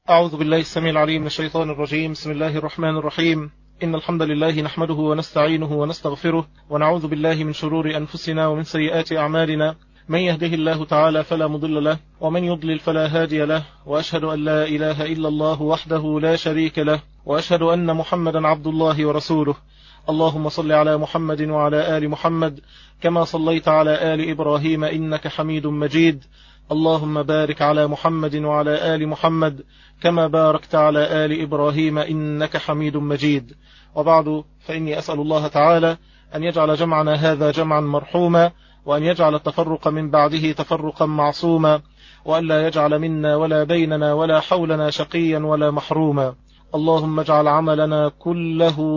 أعوذ بالله السميع العليم من الشيطان الرجيم بسم الله الرحمن الرحيم إن الحمد لله نحمده ونستعينه ونستغفره ونعوذ بالله من شرور أنفسنا ومن سيئات أعمالنا من يهده الله تعالى فلا مضل له ومن يضلل فلا هادي له وأشهد أن لا إله إلا الله وحده لا شريك له وأشهد أن محمدا عبد الله ورسوله اللهم صل على محمد وعلى آل محمد كما صليت على آل إبراهيم إنك حميد مجيد اللهم بارك على محمد وعلى آل محمد كما باركت على آل إبراهيم إنك حميد مجيد وبعد فإني أسأل الله تعالى أن يجعل جمعنا هذا جمعا مرحوما وأن يجعل التفرق من بعده تفرقا معصوما وأن لا يجعل منا ولا بيننا ولا حولنا شقيا ولا محروما اللهم اجعل عملنا كله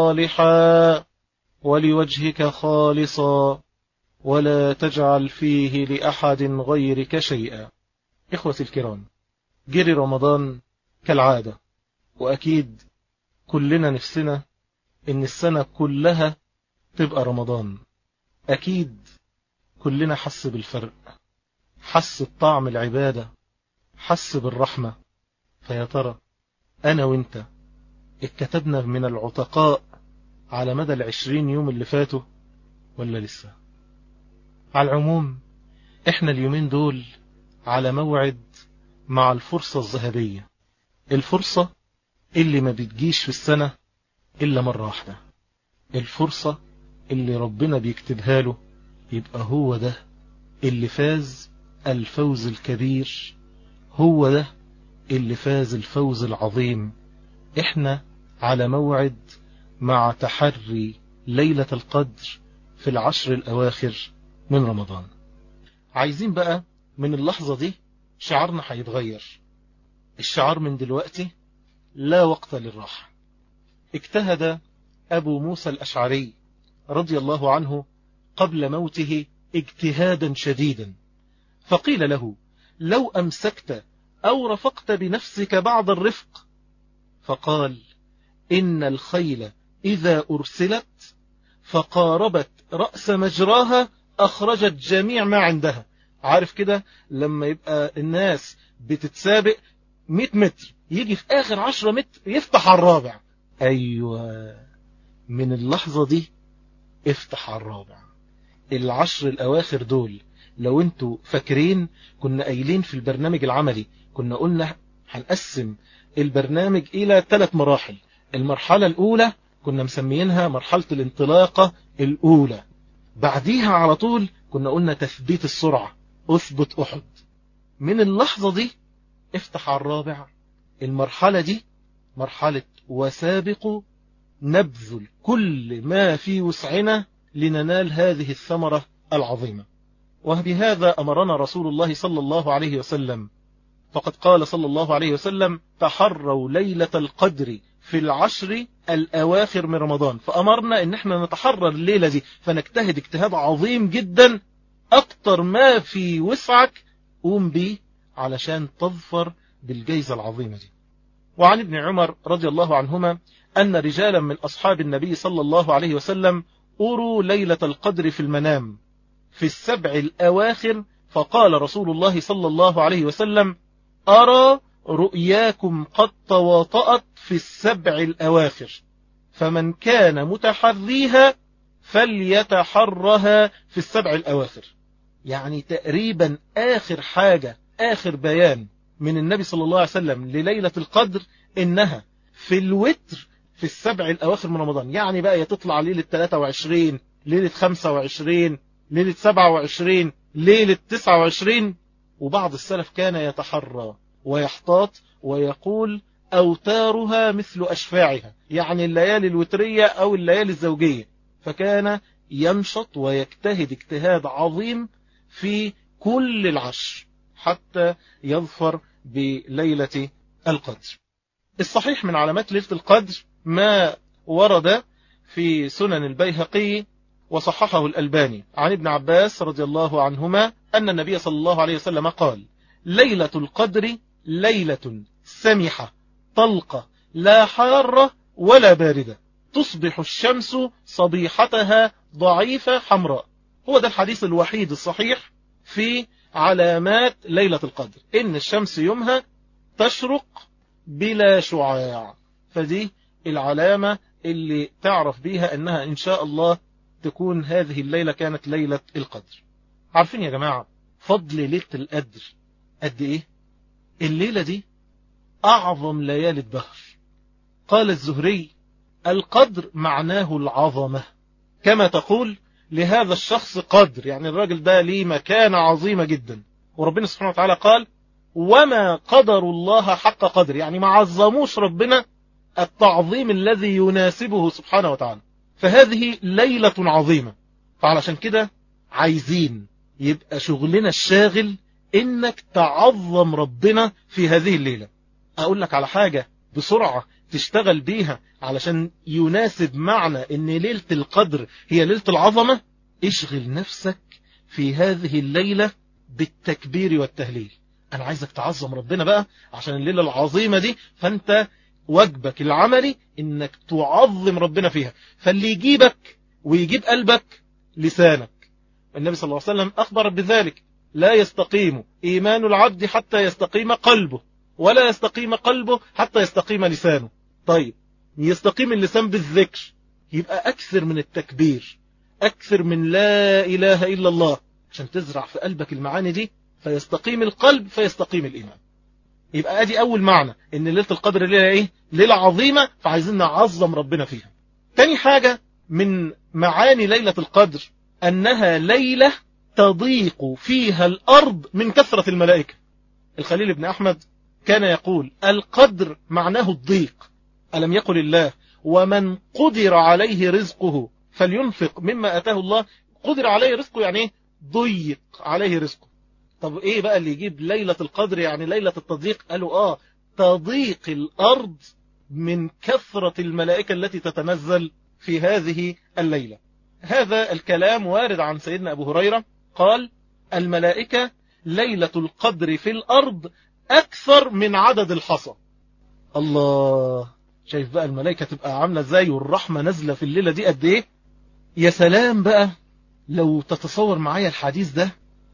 صالحا ولوجهك خالصا ولا تجعل فيه لأحد غيرك شيئا إخوتي الكرام جري رمضان كالعادة وأكيد كلنا نفسنا إن السنة كلها تبقى رمضان أكيد كلنا حس بالفرق حس بطعم العبادة حس بالرحمة فيا ترى أنا وإنت اتكتبنا من العتقاء على مدى العشرين يوم اللي فاتوا ولا لسه على العموم احنا اليومين دول على موعد مع الفرصة الذهبية الفرصة اللي ما بتجيش في السنة إلا مرة واحدة الفرصة اللي ربنا بيكتبها له يبقى هو ده اللي فاز الفوز الكبير هو ده اللي فاز الفوز العظيم احنا على موعد مع تحري ليلة القدر في العشر الأواخر من رمضان عايزين بقى من اللحظة دي شعارنا هيتغير الشعار من دلوقتي لا وقت للراحة اجتهد أبو موسى الأشعري رضي الله عنه قبل موته اجتهادا شديدا فقيل له لو أمسكت أو رفقت بنفسك بعض الرفق فقال إن الخيل إذا أرسلت فقاربت رأس مجراها أخرجت جميع ما عندها عارف كده لما يبقى الناس بتتسابق 100 متر يجي في آخر 10 متر يفتح على الرابع أيوة من اللحظة دي افتح على الرابع العشر الأواخر دول لو انتوا فاكرين كنا قايلين في البرنامج العملي كنا قلنا هنقسم البرنامج إلى ثلاث مراحل المرحلة الأولى كنا مسميينها مرحلة الانطلاقة الأولى بعديها على طول كنا قلنا تثبيت السرعة أثبت أحد من اللحظة دي افتح على الرابع المرحلة دي مرحلة وسابقوا نبذل كل ما في وسعنا لننال هذه الثمرة العظيمة وبهذا أمرنا رسول الله صلى الله عليه وسلم فقد قال صلى الله عليه وسلم تحروا ليلة القدر في العشر الأواخر من رمضان فأمرنا ان احنا نتحرر الليلة دي فنجتهد اجتهاد عظيم جدا أكتر ما في وسعك قوم بيه علشان تظفر بالجيزة العظيمة دي وعن ابن عمر رضي الله عنهما أن رجالا من أصحاب النبي صلى الله عليه وسلم أروا ليلة القدر في المنام في السبع الأواخر فقال رسول الله صلى الله عليه وسلم أرى رؤياكم قد تواطأت في السبع الأواخر فمن كان متحريها فليتحرها في السبع الأواخر يعني تقريبا آخر حاجة آخر بيان من النبي صلى الله عليه وسلم لليلة القدر إنها في الوتر في السبع الأواخر من رمضان يعني بقى يتطلع ليلة 23 ليلة 25 ليلة 27 ليلة 29 وبعض السلف كان يتحرى ويحتاط ويقول أوتارها مثل أشفاعها يعني الليالي الوترية أو الليالي الزوجية فكان ينشط ويجتهد اجتهاد عظيم في كل العشر حتى يظفر بليلة القدر الصحيح من علامات ليلة القدر ما ورد في سنن البيهقي وصححه الألباني عن ابن عباس رضي الله عنهما أن النبي صلى الله عليه وسلم قال ليلة القدر ليلة سمحة طلقة لا حارة ولا باردة تصبح الشمس صبيحتها ضعيفة حمراء هو ده الحديث الوحيد الصحيح في علامات ليلة القدر إن الشمس يومها تشرق بلا شعاع فدي العلامة اللي تعرف بيها أنها إن شاء الله تكون هذه الليلة كانت ليلة القدر عارفين يا جماعة فضل ليلة القدر قد إيه الليلة دي أعظم ليالي الدهر قال الزهري القدر معناه العظمة كما تقول لهذا الشخص قدر يعني الراجل ده ليه مكانة عظيمة جدا وربنا سبحانه وتعالى قال وما قدر الله حق قدر يعني ما عظموش ربنا التعظيم الذي يناسبه سبحانه وتعالى فهذه ليلة عظيمة فعلشان كده عايزين يبقى شغلنا الشاغل انك تعظم ربنا في هذه الليلة اقول لك على حاجة بسرعة تشتغل بيها علشان يناسب معنى ان ليلة القدر هي ليلة العظمة اشغل نفسك في هذه الليلة بالتكبير والتهليل انا عايزك تعظم ربنا بقى عشان الليلة العظيمة دي فانت واجبك العملي انك تعظم ربنا فيها فاللي يجيبك ويجيب قلبك لسانك النبي صلى الله عليه وسلم اخبر بذلك لا يستقيم ايمان العبد حتى يستقيم قلبه ولا يستقيم قلبه حتى يستقيم لسانه طيب يستقيم اللسان بالذكر يبقى أكثر من التكبير أكثر من لا إله إلا الله عشان تزرع في قلبك المعاني دي فيستقيم القلب فيستقيم الإيمان يبقى ادي أول معنى إن ليلة القدر ليلة إيه ليلة عظيمة فعايزين نعظم ربنا فيها تاني حاجة من معاني ليلة القدر أنها ليلة تضيق فيها الأرض من كثرة الملائكة الخليل بن أحمد كان يقول القدر معناه الضيق ألم يقل الله ومن قدر عليه رزقه فلينفق مما أتاه الله قدر عليه رزقه يعني ايه ضيق عليه رزقه طب ايه بقى اللي يجيب ليلة القدر يعني ليلة التضييق قالوا اه تضيق الأرض من كثرة الملائكة التي تتنزل في هذه الليلة هذا الكلام وارد عن سيدنا أبو هريرة قال الملائكة ليلة القدر في الأرض أكثر من عدد الحصى الله شايف بقى الملائكة تبقى عاملة ازاي والرحمة نازلة في الليلة دي قد ايه يا سلام بقى لو تتصور معايا الحديث ده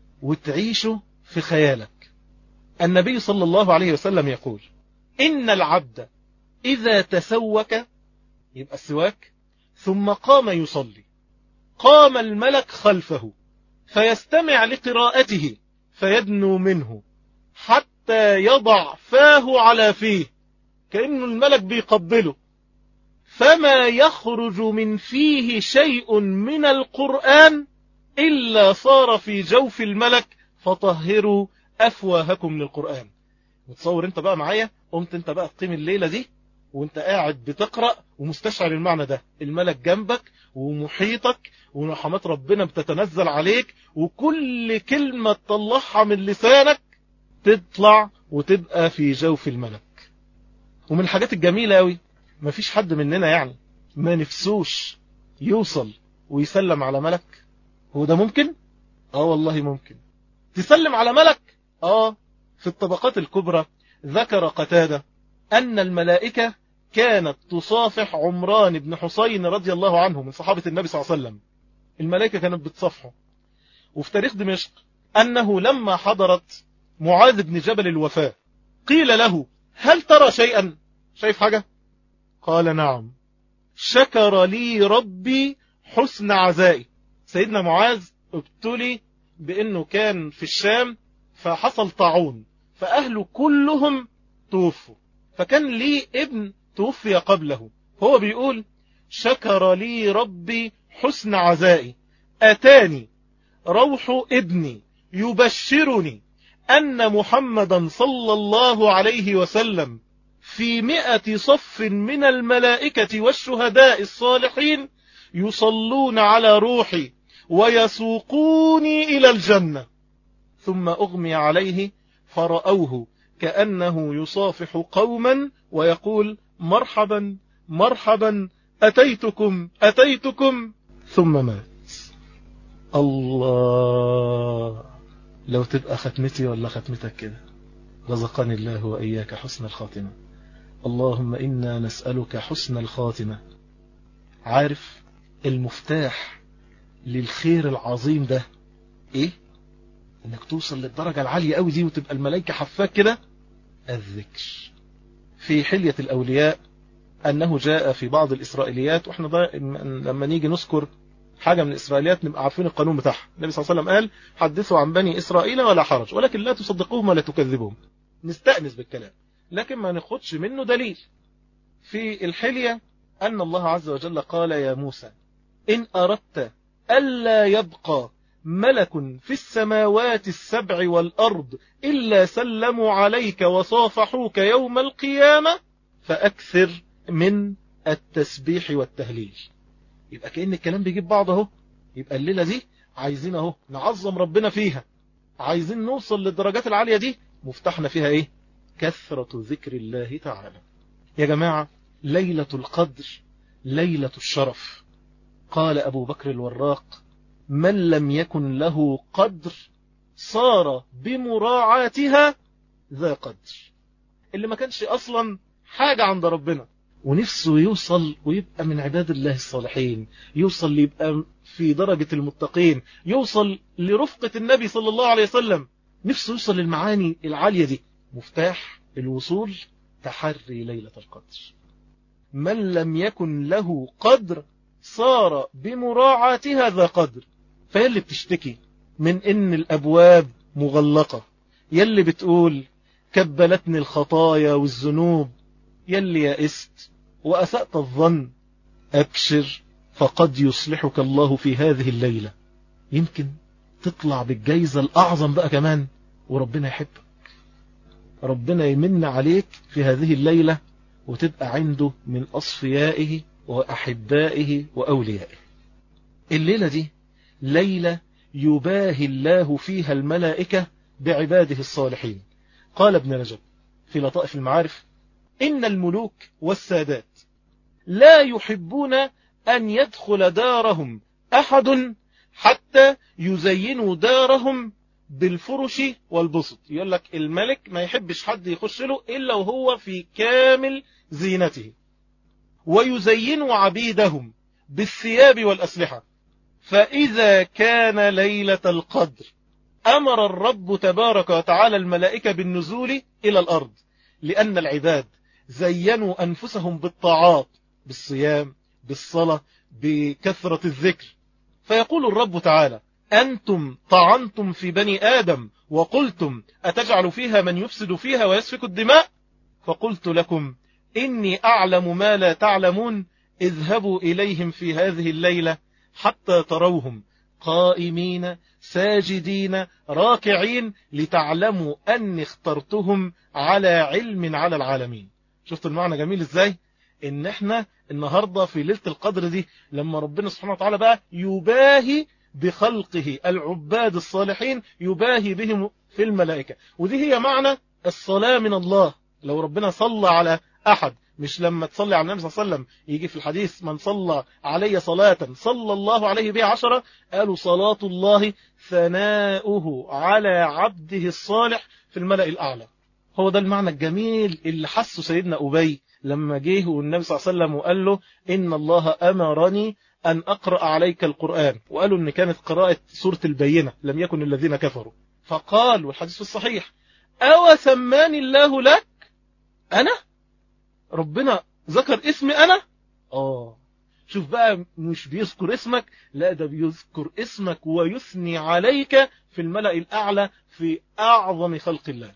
وتعيشه في خيالك النبي صلى الله عليه وسلم يقول إن العبد إذا تسوك يبقى السواك ثم قام يصلي قام الملك خلفه فيستمع لقراءته فيدنو منه حتى يضع فاه على فيه كأنه الملك بيقبله فما يخرج من فيه شيء من القرآن إلا صار في جوف الملك فطهروا أفواهكم للقرآن متصور انت بقى معايا قمت انت بقى تقيم الليلة دي وانت قاعد بتقرأ ومستشعر المعنى ده الملك جنبك ومحيطك ورحمات ربنا بتتنزل عليك وكل كلمة تطلعها من لسانك تطلع وتبقى في جوف الملك ومن الحاجات الجميلة قوي مفيش حد مننا يعني ما نفسوش يوصل ويسلم على ملك هو ده ممكن اه والله ممكن تسلم على ملك اه في الطبقات الكبرى ذكر قتادة أن الملائكة كانت تصافح عمران بن حسين رضي الله عنه من صحابة النبي صلى الله عليه وسلم الملائكة كانت بتصافحه وفي تاريخ دمشق أنه لما حضرت معاذ بن جبل الوفاة قيل له هل ترى شيئا شايف حاجة قال نعم شكر لي ربي حسن عزائي سيدنا معاذ ابتلي بأنه كان في الشام فحصل طاعون فأهله كلهم توفوا فكان لي ابن توفي قبله هو بيقول شكر لي ربي حسن عزائي أتاني روح ابني يبشرني أن محمدا صلى الله عليه وسلم في مئة صف من الملائكة والشهداء الصالحين يصلون على روحي ويسوقوني إلى الجنة ثم أغمي عليه فرأوه كأنه يصافح قوما ويقول مرحبا مرحبا أتيتكم أتيتكم ثم مات الله لو تبقى ختمتي ولا ختمتك كده رزقني الله وإياك حسن الخاتمة اللهم إنا نسألك حسن الخاتمة عارف المفتاح للخير العظيم ده ايه انك توصل للدرجة العالية قوي دي وتبقى الملائكة حفاك كده الذكر في حلية الأولياء أنه جاء في بعض الإسرائيليات وإحنا لما نيجي نذكر حاجة من الإسرائيليات نبقى عارفين القانون بتاعها النبي صلى الله عليه وسلم قال حدثوا عن بني إسرائيل ولا حرج ولكن لا تصدقوهم ولا تكذبوهم نستأنس بالكلام لكن ما ناخدش منه دليل في الحلية أن الله عز وجل قال يا موسى إن أردت ألا يبقى ملك في السماوات السبع والأرض إلا سلموا عليك وصافحوك يوم القيامة فأكثر من التسبيح والتهليل يبقى كأن الكلام بيجيب بعض اهو يبقى الليلة دي عايزين اهو نعظم ربنا فيها عايزين نوصل للدرجات العالية دي مفتاحنا فيها ايه كثرة ذكر الله تعالى يا جماعة ليلة القدر ليلة الشرف قال أبو بكر الوراق من لم يكن له قدر صار بمراعاتها ذا قدر اللي ما كانش أصلا حاجة عند ربنا ونفسه يوصل ويبقى من عباد الله الصالحين يوصل ليبقى في درجة المتقين يوصل لرفقة النبي صلى الله عليه وسلم نفسه يوصل للمعاني العالية دي مفتاح الوصول تحري ليلة القدر من لم يكن له قدر صار بمراعاتها ذا قدر فيلي بتشتكي من ان الابواب مغلقة يلي بتقول كبلتني الخطايا والذنوب يلي يئست وأسأت الظن أبشر فقد يصلحك الله في هذه الليلة يمكن تطلع بالجايزة الأعظم بقى كمان وربنا يحبك ربنا يمن عليك في هذه الليلة وتبقى عنده من أصفيائه وأحبائه وأوليائه الليلة دي ليلة يباهي الله فيها الملائكة بعباده الصالحين قال ابن رجب في لطائف المعارف إن الملوك والسادات لا يحبون أن يدخل دارهم أحد حتى يزينوا دارهم بالفرش والبسط يقول لك الملك ما يحبش حد يخش له إلا وهو في كامل زينته ويزينوا عبيدهم بالثياب والأسلحة فإذا كان ليلة القدر أمر الرب تبارك وتعالى الملائكة بالنزول إلى الأرض لأن العباد زينوا أنفسهم بالطاعات بالصيام بالصلاة بكثرة الذكر فيقول الرب تعالى أنتم طعنتم في بني آدم وقلتم أتجعل فيها من يفسد فيها ويسفك الدماء فقلت لكم إني أعلم ما لا تعلمون اذهبوا إليهم في هذه الليلة حتى تروهم قائمين ساجدين راكعين لتعلموا أني اخترتهم على علم على العالمين شفت المعنى جميل ازاي ان احنا النهاردة في ليلة القدر دي لما ربنا سبحانه وتعالى بقى يباهي بخلقه العباد الصالحين يباهي بهم في الملائكة ودي هي معنى الصلاة من الله لو ربنا صلى على أحد مش لما تصلي على النبي صلى الله عليه وسلم يجي في الحديث من صلى علي صلاة صلى الله عليه بها عشرة قالوا صلاة الله ثناؤه على عبده الصالح في الملأ الأعلى هو ده المعنى الجميل اللي حسه سيدنا أبي لما جه والنبي صلى الله عليه وسلم وقال له إن الله أمرني أن أقرأ عليك القرآن وقالوا أن كانت قراءة سورة البينة لم يكن الذين كفروا فقال والحديث في الصحيح أو سماني الله لك أنا ربنا ذكر اسمي أنا آه شوف بقى مش بيذكر اسمك لا ده بيذكر اسمك ويثني عليك في الملأ الأعلى في أعظم خلق الله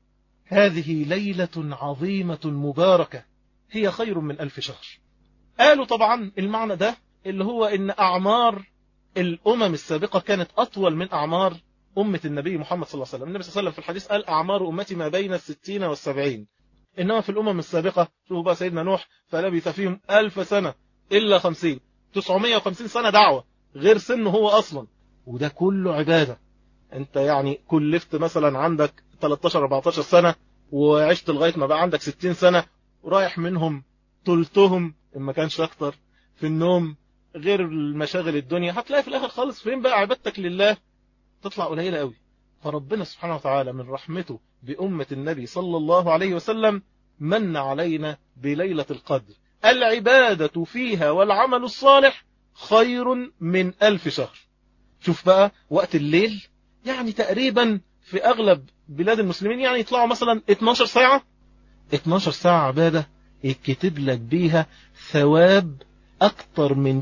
هذه ليلة عظيمة مباركة هي خير من ألف شهر قالوا طبعا المعنى ده اللي هو إن أعمار الأمم السابقة كانت أطول من أعمار أمة النبي محمد صلى الله عليه وسلم النبي صلى الله عليه وسلم في الحديث قال أعمار أمتي ما بين الستين والسبعين إنما في الأمم السابقة شوفوا بقى سيدنا نوح فلبث فيهم ألف سنة إلا خمسين تسعمية وخمسين سنة دعوة غير سنه هو أصلا وده كله عبادة انت يعني كلفت مثلا عندك 13 14 سنة وعشت لغاية ما بقى عندك 60 سنة ورايح منهم تلتهم إن ما كانش أكتر في النوم غير المشاغل الدنيا هتلاقي في الآخر خالص فين بقى عبادتك لله تطلع قليلة قوي فربنا سبحانه وتعالى من رحمته بأمة النبي صلى الله عليه وسلم من علينا بليلة القدر العبادة فيها والعمل الصالح خير من ألف شهر شوف بقى وقت الليل يعني تقريبا في أغلب بلاد المسلمين يعني يطلعوا مثلا 12 ساعة 12 ساعة عبادة يكتب لك بيها ثواب أكتر من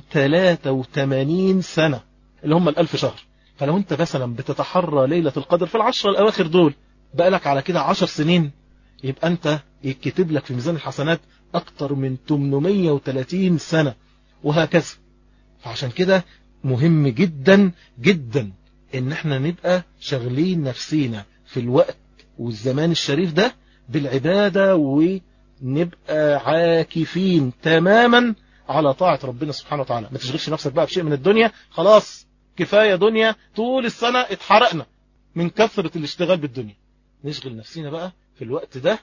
83 سنة اللي هم الألف شهر فلو أنت مثلا بتتحرى ليلة القدر في العشرة الأواخر دول بقى لك على كده 10 سنين يبقى أنت يكتب لك في ميزان الحسنات أكتر من 830 سنة وهكذا فعشان كده مهم جدا جدا ان احنا نبقى شغلين نفسينا في الوقت والزمان الشريف ده بالعبادة ونبقى عاكفين تماما على طاعة ربنا سبحانه وتعالى ما تشغلش نفسك بقى بشيء من الدنيا خلاص كفاية دنيا طول السنة اتحرقنا من كثرة الاشتغال بالدنيا نشغل نفسينا بقى في الوقت ده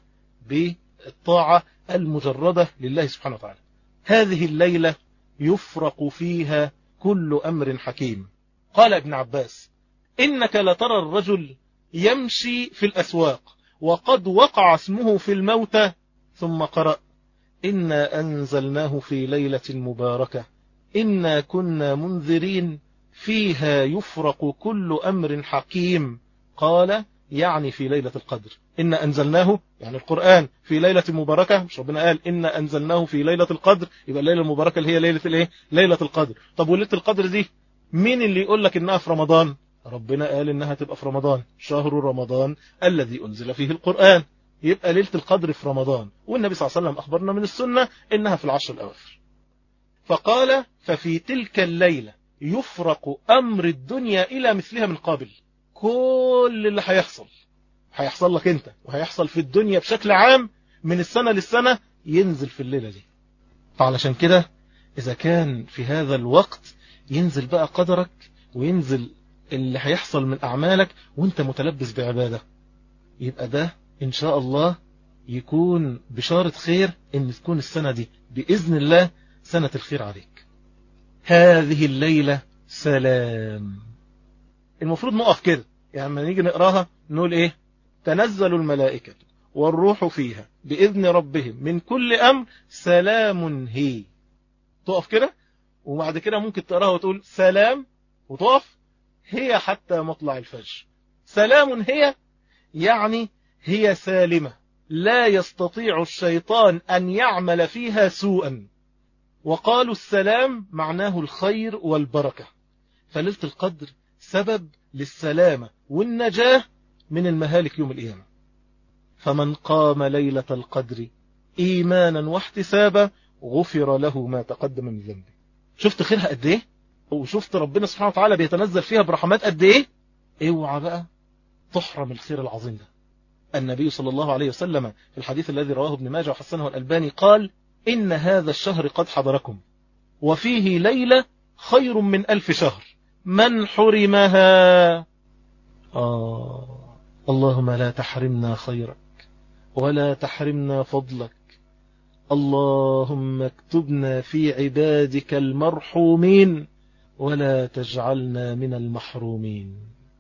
بالطاعة المجردة لله سبحانه وتعالى هذه الليلة يفرق فيها كل أمر حكيم قال ابن عباس إنك لترى الرجل يمشي في الأسواق وقد وقع اسمه في الموتى ثم قرأ إنا أنزلناه في ليلة مباركة إنا كنا منذرين فيها يفرق كل أمر حكيم قال يعني في ليلة القدر إن أنزلناه يعني القرآن في ليلة مباركة مش ربنا قال إن أنزلناه في ليلة القدر يبقى الليلة المباركة اللي هي ليلة الإيه ليلة القدر طب وليلة القدر دي مين اللي يقول لك إنها في رمضان ربنا قال إنها تبقى في رمضان شهر رمضان الذي أنزل فيه القرآن يبقى ليلة القدر في رمضان والنبي صلى الله عليه وسلم أخبرنا من السنة إنها في العشر الأواخر فقال ففي تلك الليلة يفرق أمر الدنيا إلى مثلها من قابل كل اللي هيحصل هيحصل لك انت وهيحصل في الدنيا بشكل عام من السنة للسنة ينزل في الليلة دي فعلشان كده إذا كان في هذا الوقت ينزل بقى قدرك وينزل اللي هيحصل من أعمالك وانت متلبس بعبادة يبقى ده إن شاء الله يكون بشارة خير إن تكون السنة دي بإذن الله سنة الخير عليك هذه الليلة سلام المفروض نقف كده يعني لما نيجي نقراها نقول ايه تنزل الملائكة والروح فيها بإذن ربهم من كل أمر سلام هي تقف كده وبعد كده ممكن تقراها وتقول سلام وتقف هي حتى مطلع الفجر سلام هي يعني هي سالمة لا يستطيع الشيطان أن يعمل فيها سوءا وقالوا السلام معناه الخير والبركة فليلة القدر سبب للسلامة والنجاة من المهالك يوم القيامة فمن قام ليلة القدر إيمانا واحتسابا غفر له ما تقدم من ذنبه شفت خيرها قد ايه وشفت ربنا سبحانه وتعالى بيتنزل فيها برحمات قد ايه اوعى بقى تحرم الخير العظيم ده النبي صلى الله عليه وسلم في الحديث الذي رواه ابن ماجه وحسنه الألباني قال إن هذا الشهر قد حضركم وفيه ليلة خير من ألف شهر من حرمها آه اللهم لا تحرمنا خيرك ولا تحرمنا فضلك اللهم اكتبنا في عبادك المرحومين ولا تجعلنا من المحرومين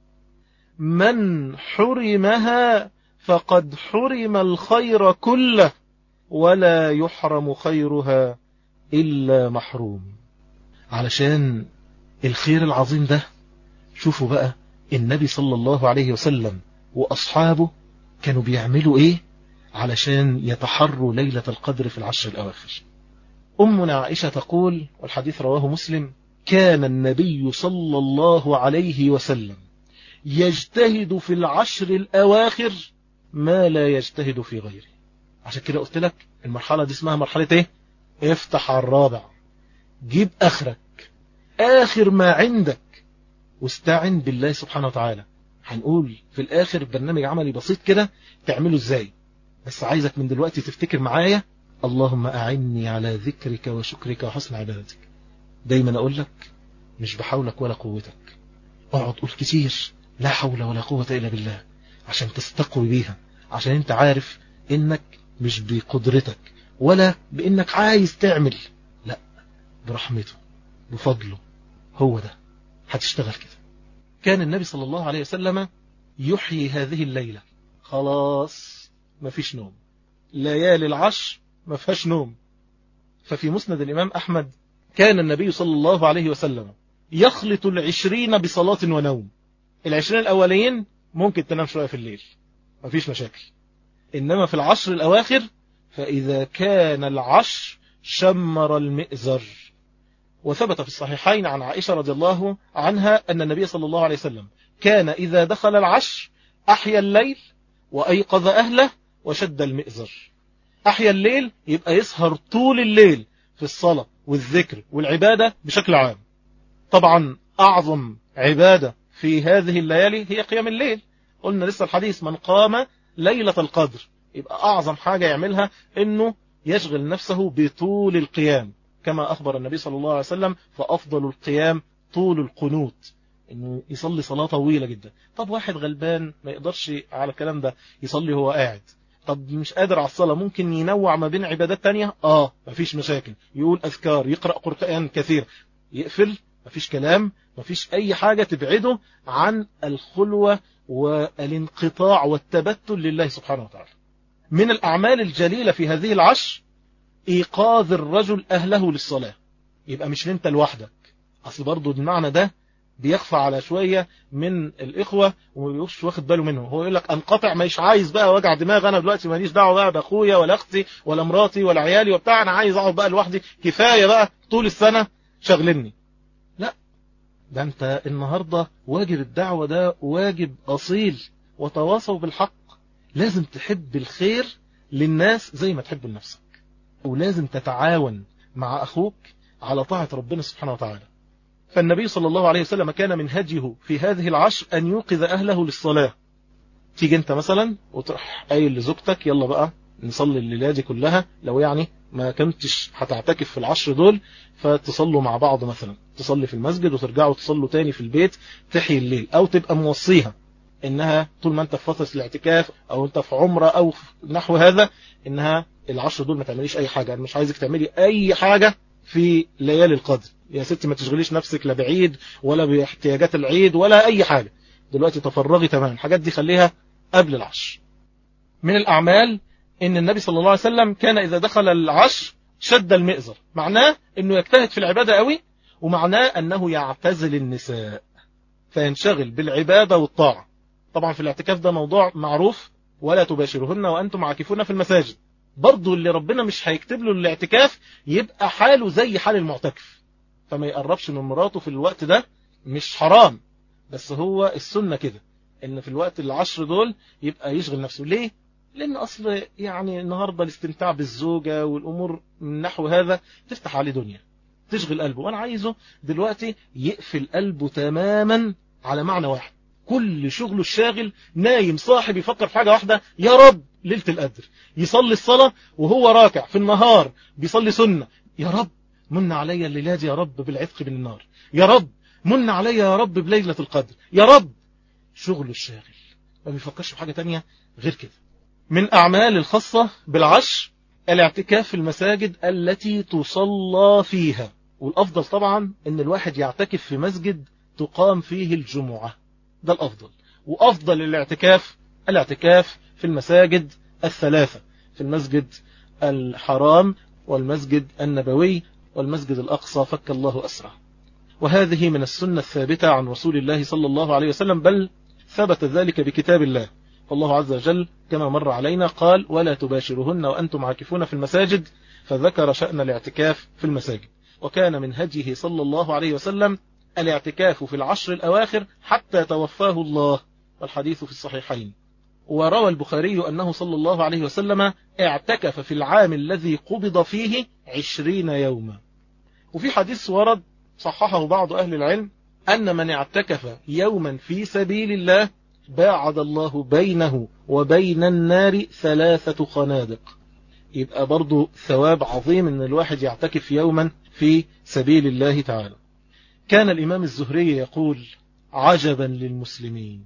من حرمها فقد حرم الخير كله ولا يحرم خيرها إلا محروم علشان الخير العظيم ده شوفوا بقى النبي صلى الله عليه وسلم وأصحابه كانوا بيعملوا إيه علشان يتحروا ليلة القدر في العشر الأواخر أمنا عائشة تقول والحديث رواه مسلم كان النبي صلى الله عليه وسلم يجتهد في العشر الأواخر ما لا يجتهد في غيره عشان كده قلت لك المرحلة دي اسمها مرحلة ايه افتح على الرابع جيب اخرك اخر ما عندك واستعن بالله سبحانه وتعالى هنقول في الاخر برنامج عملي بسيط كده تعمله ازاي بس عايزك من دلوقتي تفتكر معايا اللهم اعني على ذكرك وشكرك وحسن عبادتك دايما اقول لك مش بحولك ولا قوتك اقعد قول كتير لا حول ولا قوة الا بالله عشان تستقوي بيها عشان انت عارف انك مش بقدرتك ولا بانك عايز تعمل لا برحمته بفضله هو ده هتشتغل كده كان النبي صلى الله عليه وسلم يحيي هذه الليلة خلاص مفيش نوم ليالي العشر ما فيهاش نوم ففي مسند الإمام أحمد كان النبي صلى الله عليه وسلم يخلط العشرين بصلاة ونوم العشرين الأولين ممكن تنام شوية في الليل مفيش مشاكل إنما في العشر الأواخر فإذا كان العشر شمر المئزر وثبت في الصحيحين عن عائشة رضي الله عنها أن النبي صلى الله عليه وسلم كان إذا دخل العشر أحيا الليل وأيقظ أهله وشد المئزر أحيا الليل يبقى يسهر طول الليل في الصلاة والذكر والعبادة بشكل عام طبعا أعظم عبادة في هذه الليالي هي قيام الليل قلنا لسه الحديث من قام ليلة القدر يبقى أعظم حاجة يعملها أنه يشغل نفسه بطول القيام كما أخبر النبي صلى الله عليه وسلم فأفضل القيام طول القنوت انه يصلي صلاة طويلة جدا طب واحد غلبان ما يقدرش على الكلام ده يصلي هو قاعد طب مش قادر على الصلاة ممكن ينوع ما بين عبادات تانية اه مفيش مشاكل يقول أذكار يقرأ قرآن كثير يقفل مفيش كلام مفيش أي حاجة تبعده عن الخلوة والانقطاع والتبتل لله سبحانه وتعالى من الأعمال الجليلة في هذه العشر إيقاظ الرجل أهله للصلاة يبقى مش انت لوحدك أصل برضو المعنى ده بيخفى على شوية من الإخوة وما بيبقوش واخد باله منه هو يقول لك انقطع مش عايز بقى وجع دماغ أنا دلوقتي ماليش دعوة بقى بأخويا ولا أختي ولا مراتي ولا عيالي وبتاع أنا عايز أقعد بقى لوحدي كفاية بقى طول السنة شغلني لا ده أنت النهاردة واجب الدعوة ده واجب أصيل وتواصوا بالحق لازم تحب الخير للناس زي ما تحب لنفسك ولازم تتعاون مع أخوك على طاعة ربنا سبحانه وتعالى فالنبي صلى الله عليه وسلم كان من هديه في هذه العشر أن يوقظ أهله للصلاة تيجي أنت مثلا وتروح قايل لزوجتك يلا بقى نصلي الليلة دي كلها لو يعني ما كنتش هتعتكف في العشر دول فتصلوا مع بعض مثلا تصلي في المسجد وترجعوا تصلوا تاني في البيت تحيي الليل أو تبقى موصيها إنها طول ما أنت في فترة الاعتكاف أو أنت في عمرة أو نحو هذا إنها العشر دول ما تعمليش أي حاجة أنا مش عايزك تعملي أي حاجة في ليالي القدر يا ستي ما تشغليش نفسك لا بعيد ولا باحتياجات العيد ولا أي حاجة دلوقتي تفرغي تماما الحاجات دي خليها قبل العشر من الأعمال إن النبي صلى الله عليه وسلم كان إذا دخل العشر شد المئزر معناه أنه يجتهد في العبادة قوي ومعناه أنه يعتزل النساء فينشغل بالعبادة والطاعة طبعا في الاعتكاف ده موضوع معروف ولا تباشرهن وأنتم عاكفون في المساجد برضو اللي ربنا مش هيكتب له الاعتكاف يبقى حاله زي حال المعتكف فما يقربش من مراته في الوقت ده مش حرام بس هو السنة كده ان في الوقت العشر دول يبقى يشغل نفسه ليه لان اصل يعني النهاردة الاستمتاع بالزوجة والامور من نحو هذا تفتح عليه دنيا تشغل قلبه وانا عايزه دلوقتي يقفل قلبه تماما على معنى واحد كل شغله الشاغل نايم صاحب يفكر في حاجة واحدة يا رب ليلة القدر يصلي الصلاة وهو راكع في النهار بيصلي سنة يا رب من علي الليلة دي يا رب بالعتق من النار يا رب من علي يا رب بليلة القدر يا رب شغله الشاغل ما بيفكرش في حاجة تانية غير كده من أعمال الخاصة بالعشر الاعتكاف في المساجد التي تصلى فيها والأفضل طبعا ان الواحد يعتكف في مسجد تقام فيه الجمعة ده الأفضل وأفضل الاعتكاف الاعتكاف في المساجد الثلاثة في المسجد الحرام والمسجد النبوي والمسجد الأقصى فك الله أسرع وهذه من السنة الثابتة عن رسول الله صلى الله عليه وسلم بل ثبت ذلك بكتاب الله فالله عز وجل كما مر علينا قال ولا تباشرهن وأنتم عاكفون في المساجد فذكر شأن الاعتكاف في المساجد وكان من هديه صلى الله عليه وسلم الاعتكاف في العشر الأواخر حتى توفاه الله والحديث في الصحيحين وروى البخاري أنه صلى الله عليه وسلم اعتكف في العام الذي قبض فيه عشرين يوما وفي حديث ورد صححه بعض أهل العلم أن من اعتكف يوما في سبيل الله باعد الله بينه وبين النار ثلاثة خنادق يبقى برضو ثواب عظيم أن الواحد يعتكف يوما في سبيل الله تعالى كان الإمام الزهري يقول عجبا للمسلمين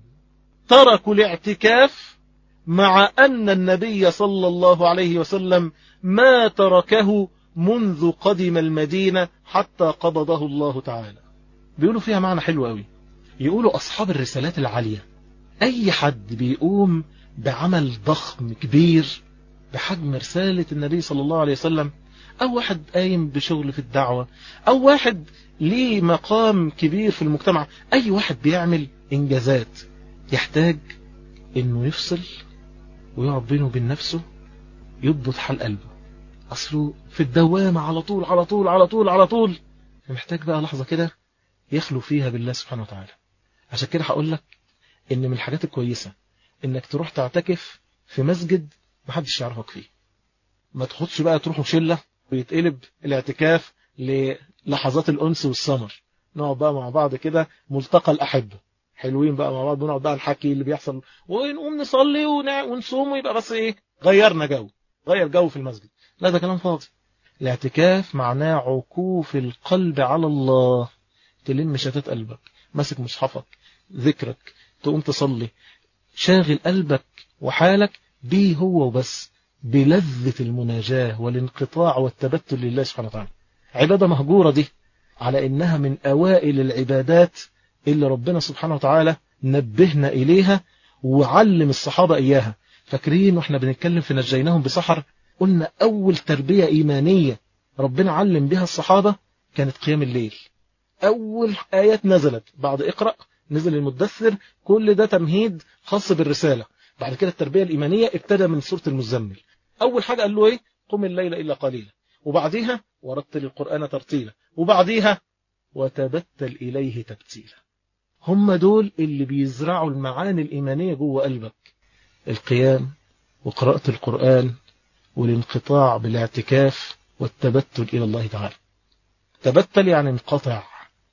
تركوا الاعتكاف مع أن النبي صلى الله عليه وسلم ما تركه منذ قدم المدينة حتى قبضه الله تعالى بيقولوا فيها معنى حلو قوي يقولوا أصحاب الرسالات العالية أي حد بيقوم بعمل ضخم كبير بحجم رسالة النبي صلى الله عليه وسلم أو واحد قايم بشغل في الدعوة أو واحد ليه مقام كبير في المجتمع أي واحد بيعمل إنجازات يحتاج إنه يفصل ويقعد بينه وبين نفسه يضبط حال قلبه أصله في الدوامة على طول على طول على طول على طول محتاج بقى لحظة كده يخلو فيها بالله سبحانه وتعالى عشان كده هقول لك إن من الحاجات الكويسة إنك تروح تعتكف في مسجد محدش يعرفك فيه ما تاخدش بقى تروحوا شلة ويتقلب الاعتكاف للحظات الأنس والسمر نقعد بقى مع بعض كده ملتقى الأحبة حلوين بقى مع بعض بنقعد بقى نحكي اللي بيحصل ونقوم نصلي ونصوم ويبقى بس ايه غيرنا جو غير جو في المسجد لا ده كلام فاضي الاعتكاف معناه عكوف القلب على الله تلم شتات قلبك ماسك مصحفك ذكرك تقوم تصلي شاغل قلبك وحالك بيه هو وبس بلذة المناجاة والانقطاع والتبتل لله سبحانه وتعالى عبادة مهجورة دي على إنها من أوائل العبادات اللي ربنا سبحانه وتعالى نبهنا إليها وعلم الصحابة إياها فاكرين واحنا بنتكلم في نجيناهم بسحر قلنا أول تربية إيمانية ربنا علم بها الصحابة كانت قيام الليل أول آيات نزلت بعد اقرأ نزل المدثر كل ده تمهيد خاص بالرسالة بعد كده التربية الإيمانية ابتدى من سورة المزمل أول حاجة قال له إيه قم الليل إلا قليلا وبعديها ورتل القرآن ترتيلا وبعديها وتبتل إليه تبتيلا هم دول اللي بيزرعوا المعاني الإيمانية جوه قلبك القيام وقراءة القرآن والانقطاع بالاعتكاف والتبتل إلى الله تعالى تبتل يعني انقطع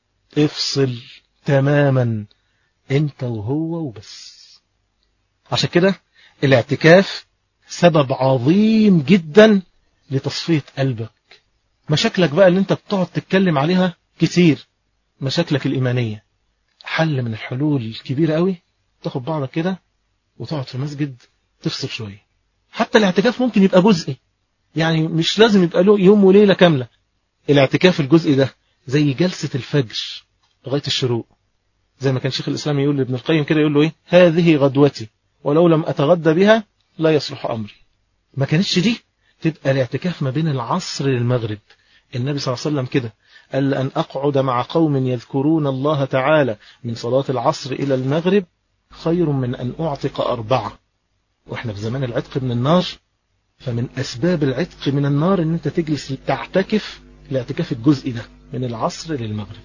افصل تماما انت وهو وبس عشان كده الاعتكاف سبب عظيم جدا لتصفية قلبك مشاكلك بقى اللي انت بتقعد تتكلم عليها كتير مشاكلك الإيمانية حل من الحلول الكبيرة قوي تاخد بعضك كده وتقعد في مسجد تفصل شوية حتى الاعتكاف ممكن يبقى جزئي يعني مش لازم يبقى له يوم وليلة كاملة الاعتكاف الجزئي ده زي جلسة الفجر لغاية الشروق زي ما كان شيخ الإسلام يقول لابن القيم كده يقول له إيه هذه غدوتي ولو لم أتغدى بها لا يصلح أمري ما كانتش دي تبقى الاعتكاف ما بين العصر للمغرب النبي صلى الله عليه وسلم كده قال أن أقعد مع قوم يذكرون الله تعالى من صلاة العصر إلى المغرب خير من أن أعتق أربعة وإحنا في زمان العتق من النار فمن أسباب العتق من النار أن أنت تجلس تعتكف الاعتكاف الجزئي ده من العصر للمغرب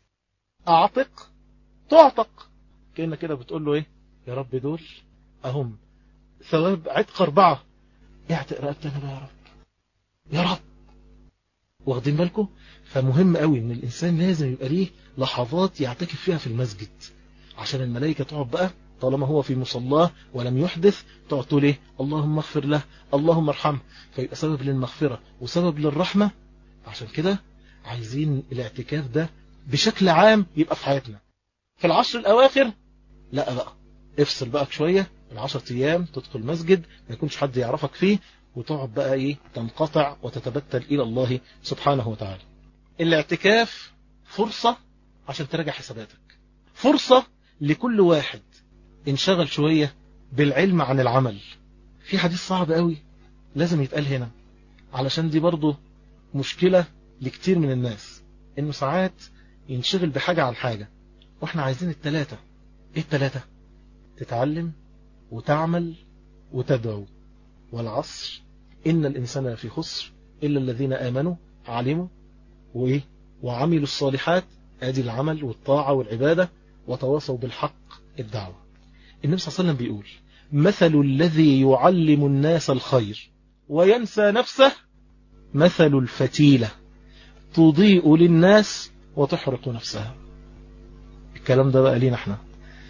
أعتق تعتق كأنك كده بتقول له إيه يا رب دول أهم ثواب عتق أربعة اعتق رقبتي أنا بقى يا رب يا رب واخدين بالكم فمهم قوي ان الانسان لازم يبقى ليه لحظات يعتكف فيها في المسجد عشان الملائكة تقعد بقى طالما هو في مصلاه ولم يحدث تقعد تقول ايه اللهم اغفر له اللهم ارحمه فيبقى سبب للمغفرة وسبب للرحمة عشان كده عايزين الاعتكاف ده بشكل عام يبقى في حياتنا في العشر الاواخر لا بقى افصل بقى شوية العشر ايام تدخل مسجد ما يكونش حد يعرفك فيه وتقعد بقى ايه تنقطع وتتبتل الى الله سبحانه وتعالى الاعتكاف فرصة عشان تراجع حساباتك فرصة لكل واحد انشغل شوية بالعلم عن العمل في حديث صعب قوي لازم يتقال هنا علشان دي برضو مشكلة لكتير من الناس انه ساعات ينشغل بحاجة عن حاجة واحنا عايزين التلاتة ايه التلاتة تتعلم وتعمل وتدعو والعصر إن الإنسان لفي خسر إلا الذين آمنوا علموا وإيه وعملوا الصالحات ادي العمل والطاعة والعبادة وتواصوا بالحق الدعوة النبي صلى الله عليه وسلم بيقول مثل الذي يعلم الناس الخير وينسى نفسه مثل الفتيلة تضيء للناس وتحرق نفسها الكلام ده بقى لينا احنا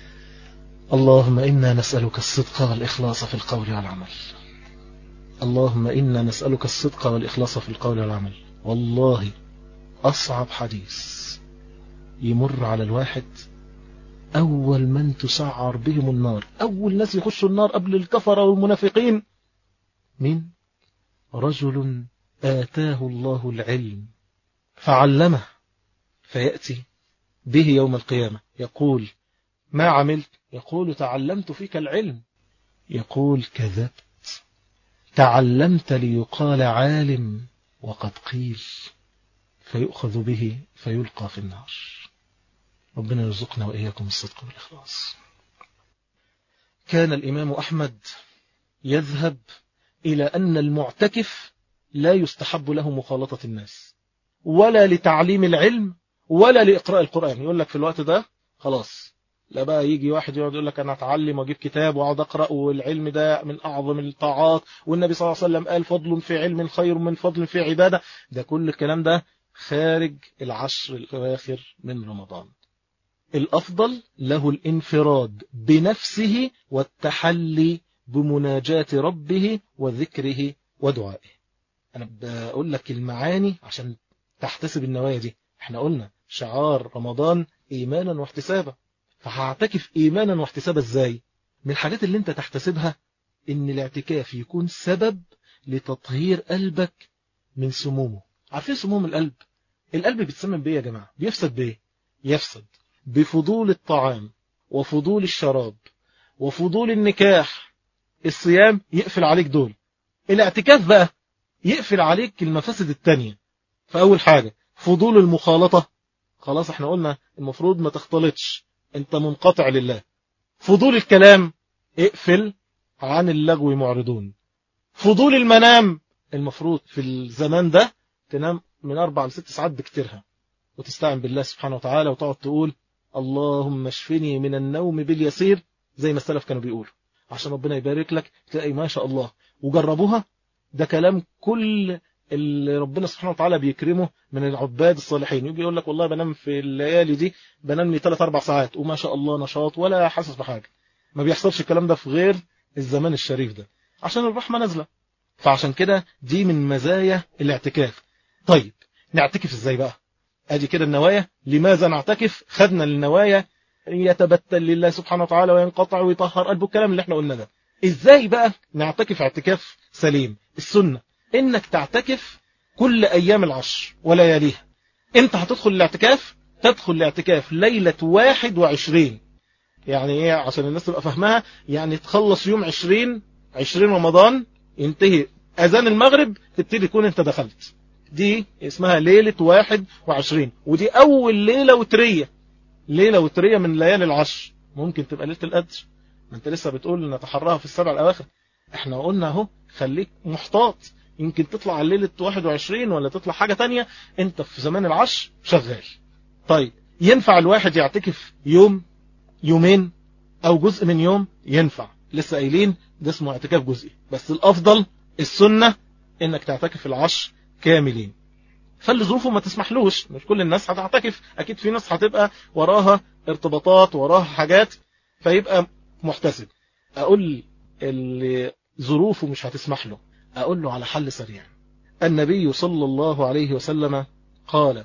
اللهم إنا نسألك الصدق والإخلاص في القول والعمل اللهم إنا نسألك الصدق والإخلاص في القول والعمل والله أصعب حديث يمر على الواحد أول من تسعر بهم النار أول ناس يخشوا النار قبل الكفر والمنافقين مين؟ رجل آتاه الله العلم فعلمه فيأتي به يوم القيامة يقول ما عملت يقول تعلمت فيك العلم يقول كذبت تعلمت ليقال عالم وقد قيل فيؤخذ به فيلقى في النار ربنا يرزقنا وإياكم الصدق والإخلاص كان الإمام أحمد يذهب إلى أن المعتكف لا يستحب له مخالطة الناس ولا لتعليم العلم ولا لإقراء القرآن يقول لك في الوقت ده خلاص لا بقى يجي واحد يقعد يقول لك أنا أتعلم وأجيب كتاب وأقعد أقرأ والعلم ده من أعظم الطاعات والنبي صلى الله عليه وسلم قال فضل في علم خير من فضل في عبادة ده كل الكلام ده خارج العشر الأواخر من رمضان الأفضل له الانفراد بنفسه والتحلي بمناجاة ربه وذكره ودعائه أنا بقول لك المعاني عشان تحتسب النوايا دي احنا قلنا شعار رمضان إيمانا واحتسابا فهعتكف إيمانا واحتسابا ازاي من الحاجات اللي انت تحتسبها ان الاعتكاف يكون سبب لتطهير قلبك من سمومه عارفين سموم القلب القلب بيتسمم بيه يا جماعة بيفسد بيه يفسد بفضول الطعام وفضول الشراب وفضول النكاح الصيام يقفل عليك دول الاعتكاف بقى يقفل عليك المفاسد التانية فأول حاجة فضول المخالطة خلاص احنا قلنا المفروض ما تختلطش انت منقطع لله فضول الكلام اقفل عن اللغو معرضون فضول المنام المفروض في الزمان ده تنام من أربع لست ساعات بكتيرها وتستعن بالله سبحانه وتعالى وتقعد تقول اللهم اشفني من النوم باليسير زي ما السلف كانوا بيقولوا عشان ربنا يبارك لك تلاقي ما شاء الله وجربوها ده كلام كل اللي ربنا سبحانه وتعالى بيكرمه من العباد الصالحين يجي يقول لك والله بنام في الليالي دي بنام لي 3 4 ساعات وما شاء الله نشاط ولا حاسس بحاجه ما بيحصلش الكلام ده في غير الزمان الشريف ده عشان الرحمه نازله فعشان كده دي من مزايا الاعتكاف طيب نعتكف ازاي بقى ادي كده النوايا لماذا نعتكف خدنا النوايا يتبتل لله سبحانه وتعالى وينقطع ويطهر قلبه الكلام اللي احنا قلنا ده ازاي بقى نعتكف اعتكاف سليم السنة انك تعتكف كل ايام العشر ولياليها انت هتدخل الاعتكاف تدخل الاعتكاف ليلة واحد وعشرين يعني ايه عشان الناس تبقى فهمها يعني تخلص يوم عشرين عشرين رمضان ينتهي اذان المغرب تبتدي تكون انت دخلت دي اسمها ليلة واحد وعشرين ودي اول ليلة وترية ليلة وترية من ليالي العشر ممكن تبقى ليلة القدر ما انت لسه بتقول نتحراها في السبع الاواخر احنا قلنا اهو خليك محتاط يمكن تطلع على ليلة 21 ولا تطلع حاجة تانية انت في زمان العشر شغال طيب ينفع الواحد يعتكف يوم يومين او جزء من يوم ينفع لسه قايلين ده اسمه اعتكاف جزئي بس الافضل السنة انك تعتكف العشر كاملين فاللي ظروفه ما تسمحلوش مش كل الناس هتعتكف اكيد في ناس هتبقى وراها ارتباطات وراها حاجات فيبقى محتسب اقول اللي ظروفه مش هتسمح له اقول له على حل سريع النبي صلى الله عليه وسلم قال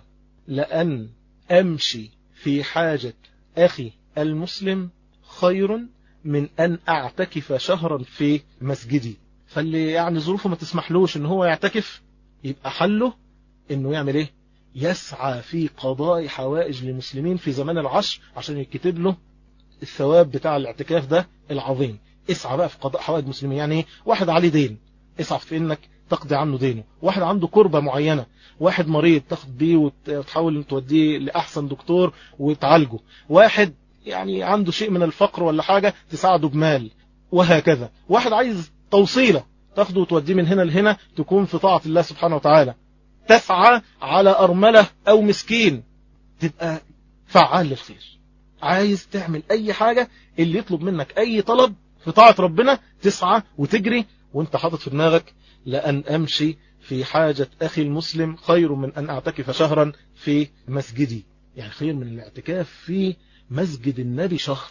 لأن أمشي في حاجة أخي المسلم خير من أن أعتكف شهرا في مسجدي فاللي يعني ظروفه ما تسمحلوش ان هو يعتكف يبقى حله انه يعمل ايه يسعى في قضاء حوائج للمسلمين في زمان العشر عشان يكتب له الثواب بتاع الاعتكاف ده العظيم اسعى بقى في قضاء حوائج المسلمين يعني ايه واحد عليه دين اسعى في انك تقضي عنه دينه واحد عنده كربة معينة واحد مريض تاخد بيه وتحاول توديه لأحسن دكتور وتعالجه واحد يعني عنده شيء من الفقر ولا حاجة تساعده بمال وهكذا واحد عايز توصيلة تاخده وتوديه من هنا لهنا تكون في طاعة الله سبحانه وتعالى تسعى على أرملة أو مسكين تبقى فعال للخير عايز تعمل أي حاجة اللي يطلب منك أي طلب في طاعة ربنا تسعى وتجري وانت حاطط في دماغك لأن أمشي في حاجة أخي المسلم خير من أن أعتكف شهرا في مسجدي يعني خير من الاعتكاف في مسجد النبي شهر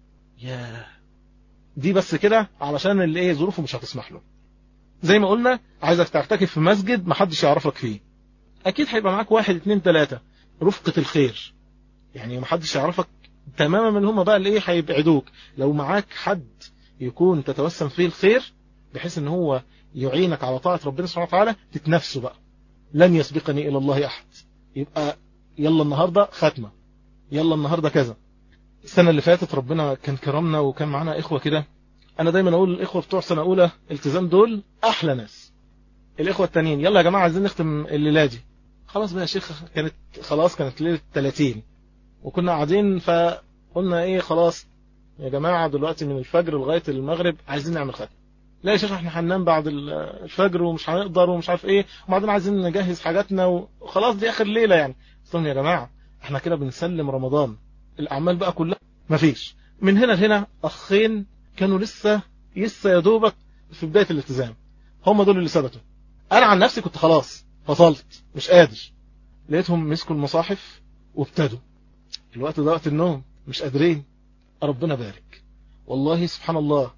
يا دي بس كده علشان اللي ايه ظروفه مش هتسمح له زي ما قلنا عايزك تعتكف في مسجد محدش يعرفك فيه اكيد هيبقى معاك واحد اتنين تلاتة رفقة الخير يعني محدش يعرفك تماما من هم بقى اللي ايه هيبعدوك لو معاك حد يكون تتوسم فيه الخير بحيث ان هو يعينك على طاعة ربنا سبحانه وتعالى تتنفسه بقى لن يسبقني الى الله احد يبقى يلا النهاردة ختمة يلا النهاردة كذا السنة اللي فاتت ربنا كان كرمنا وكان معانا اخوة كده انا دايما اقول الاخوة بتوع سنة اولى التزام دول احلى ناس الاخوة التانيين يلا يا جماعة عايزين نختم الليلة دي خلاص بقى يا شيخ كانت خلاص كانت ليلة 30 وكنا قاعدين فقلنا ايه خلاص يا جماعة دلوقتي من الفجر لغاية المغرب عايزين نعمل ختم لا يا شيخ احنا هننام بعد الفجر ومش هنقدر ومش عارف ايه وبعدين عايزين نجهز حاجاتنا وخلاص دي اخر ليله يعني اصلا يا جماعه احنا كده بنسلم رمضان الاعمال بقى كلها مفيش من هنا لهنا اخين كانوا لسه لسه يا دوبك في بدايه الالتزام هم دول اللي ثبتوا انا عن نفسي كنت خلاص فصلت مش قادر لقيتهم مسكوا المصاحف وابتدوا الوقت ده وقت النوم مش قادرين ربنا بارك والله سبحان الله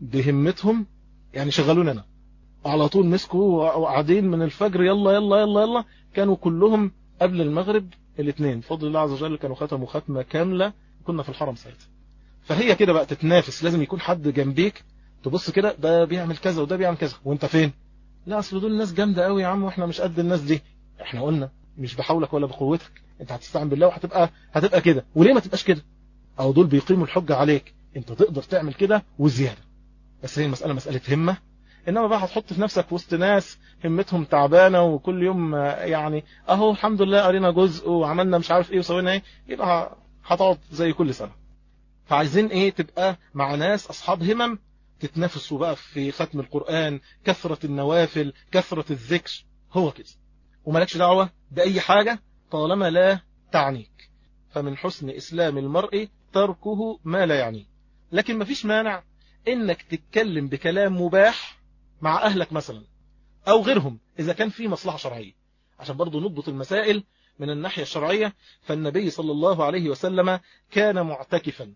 بهمتهم يعني شغلونا انا على طول مسكوا وقاعدين من الفجر يلا يلا يلا يلا كانوا كلهم قبل المغرب الاثنين بفضل الله عز وجل كانوا ختموا ختمة كاملة كنا في الحرم ساعتها فهي كده بقى تتنافس لازم يكون حد جنبيك تبص كده ده بيعمل كذا وده بيعمل كذا وانت فين لا اصل دول ناس جامدة قوي يا عم واحنا مش قد الناس دي احنا قلنا مش بحولك ولا بقوتك انت هتستعن بالله وهتبقى هتبقى كده وليه ما تبقاش كده او دول بيقيموا الحجة عليك انت تقدر تعمل كده وزيادة بس هي المسألة مسألة همة انما بقى هتحط في نفسك وسط ناس همتهم تعبانة وكل يوم يعني اهو الحمد لله قرينا جزء وعملنا مش عارف ايه وسوينا ايه يبقى هتقعد زي كل سنة فعايزين ايه تبقى مع ناس اصحاب همم تتنافسوا بقى في ختم القرآن كثرة النوافل كثرة الذكر هو كده ومالكش دعوة بأي حاجة طالما لا تعنيك فمن حسن إسلام المرء تركه ما لا يعنيه لكن مفيش مانع انك تتكلم بكلام مباح مع اهلك مثلا او غيرهم اذا كان في مصلحة شرعية عشان برضو نضبط المسائل من الناحية الشرعية فالنبي صلى الله عليه وسلم كان معتكفا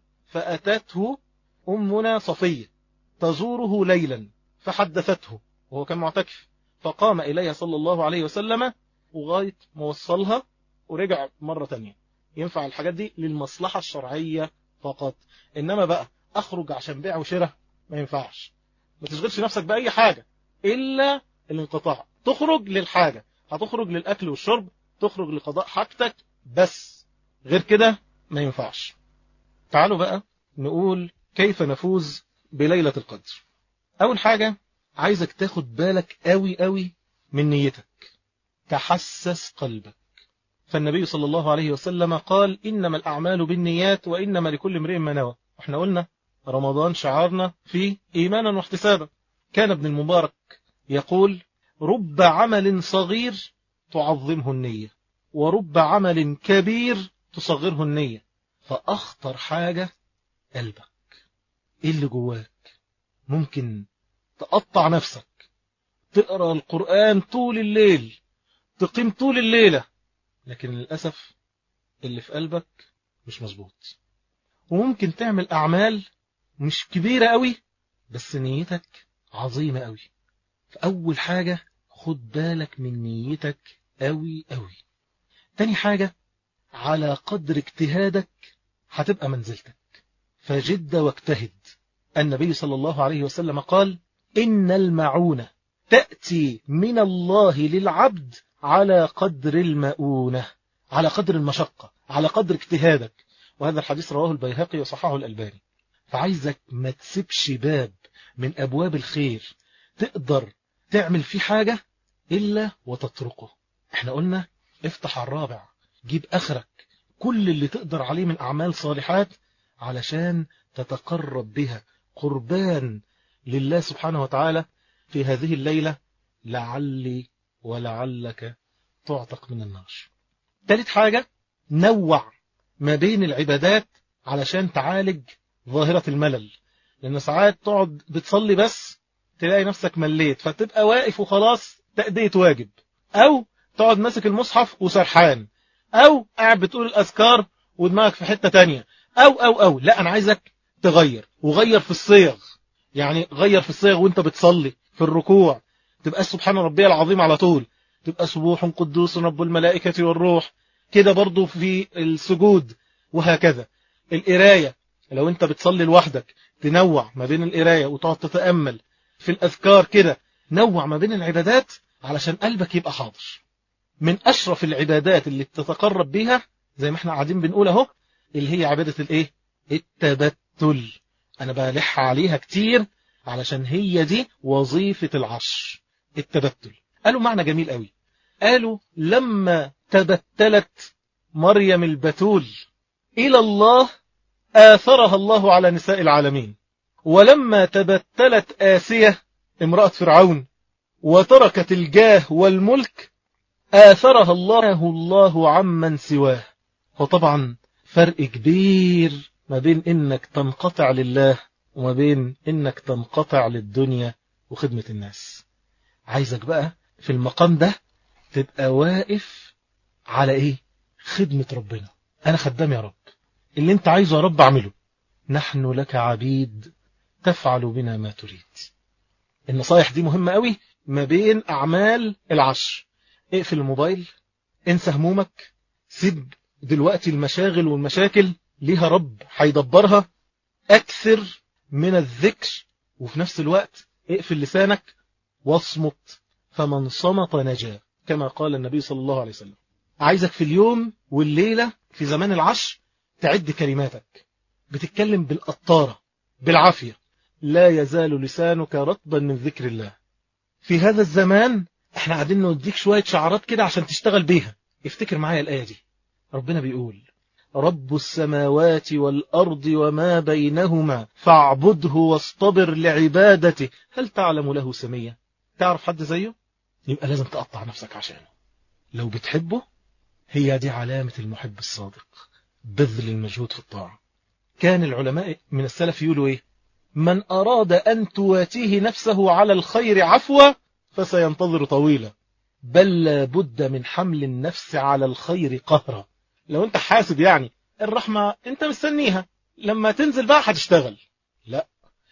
فأتته أمنا صفية تزوره ليلا فحدثته وهو كان معتكف فقام إليها صلى الله عليه وسلم وغاية موصلها ورجع مرة تانية ينفع الحاجات دي للمصلحة الشرعية فقط إنما بقى أخرج عشان بيع وشراء ما ينفعش ما تشغلش نفسك بأي حاجة إلا الانقطاع تخرج للحاجة هتخرج للأكل والشرب تخرج لقضاء حاجتك بس غير كده ما ينفعش تعالوا بقى نقول كيف نفوز بليلة القدر أول حاجة عايزك تاخد بالك قوي قوي من نيتك تحسس قلبك فالنبي صلى الله عليه وسلم قال إنما الأعمال بالنيات وإنما لكل امرئ ما نوى احنا قلنا رمضان شعارنا فيه إيمانا واحتسابا كان ابن المبارك يقول رب عمل صغير تعظمه النية ورب عمل كبير تصغره النية فأخطر حاجة قلبك إيه اللي جواك ممكن تقطع نفسك تقرأ القرآن طول الليل تقيم طول الليلة لكن للأسف اللي في قلبك مش مظبوط وممكن تعمل أعمال مش كبيرة قوي بس نيتك عظيمة قوي فأول حاجة خد بالك من نيتك قوي قوي تاني حاجة على قدر اجتهادك هتبقى منزلتك فجد واجتهد النبي صلى الله عليه وسلم قال إن المعونة تأتي من الله للعبد على قدر المؤونة على قدر المشقة على قدر اجتهادك وهذا الحديث رواه البيهقي وصححه الألباني فعايزك ما تسيبش باب من أبواب الخير تقدر تعمل فيه حاجة إلا وتتركه احنا قلنا افتح الرابع جيب أخرك كل اللي تقدر عليه من أعمال صالحات علشان تتقرب بها قربان لله سبحانه وتعالى في هذه الليلة لعلي ولعلك تعتق من النار ثالث حاجة نوع ما بين العبادات علشان تعالج ظاهرة الملل لأن ساعات تقعد بتصلي بس تلاقي نفسك مليت فتبقى واقف وخلاص تأدية واجب أو تقعد ماسك المصحف وسرحان أو قاعد بتقول الأذكار ودماغك في حتة تانية أو أو أو لا أنا عايزك تغير وغير في الصيغ يعني غير في الصيغ وانت بتصلي في الركوع تبقى سبحان ربي العظيم على طول تبقى سبوح قدوس رب الملائكة والروح كده برضو في السجود وهكذا القراية لو انت بتصلي لوحدك تنوع ما بين القراية وتقعد تتأمل في الأذكار كده نوع ما بين العبادات علشان قلبك يبقى حاضر من أشرف العبادات اللي تتقرب بيها زي ما احنا قاعدين بنقول اهو اللي هي عبادة الايه التبتل انا بلح عليها كتير علشان هي دي وظيفة العشر التبتل قالوا معنى جميل قوي قالوا لما تبتلت مريم البتول إلى الله آثرها الله على نساء العالمين ولما تبتلت آسية امرأة فرعون وتركت الجاه والملك آثرها الله الله عمن سواه وطبعا فرق كبير ما بين انك تنقطع لله وما بين انك تنقطع للدنيا وخدمة الناس عايزك بقى في المقام ده تبقى واقف على ايه خدمة ربنا انا خدام يا رب اللي انت عايزه يا رب اعمله نحن لك عبيد تفعل بنا ما تريد النصايح دي مهمة قوي ما بين اعمال العشر اقفل الموبايل انسى همومك سيب دلوقتي المشاغل والمشاكل ليها رب هيدبرها اكثر من الذكر وفي نفس الوقت اقفل لسانك واصمت فمن صمت نجا كما قال النبي صلى الله عليه وسلم عايزك في اليوم والليلة في زمان العشر تعد كلماتك بتتكلم بالقطارة بالعافية لا يزال لسانك رطبا من ذكر الله في هذا الزمان احنا قاعدين نديك شوية شعارات كده عشان تشتغل بيها افتكر معايا الآية دي ربنا بيقول رب السماوات والأرض وما بينهما فاعبده واصطبر لعبادته هل تعلم له سمية تعرف حد زيه يبقى لازم تقطع نفسك عشانه لو بتحبه هي دي علامة المحب الصادق بذل المجهود في الطاعة كان العلماء من السلف يقولوا ايه من أراد أن تواتيه نفسه على الخير عفوا فسينتظر طويلا بل لابد من حمل النفس على الخير قهرا لو انت حاسب يعني الرحمة انت مستنيها لما تنزل بقى هتشتغل لا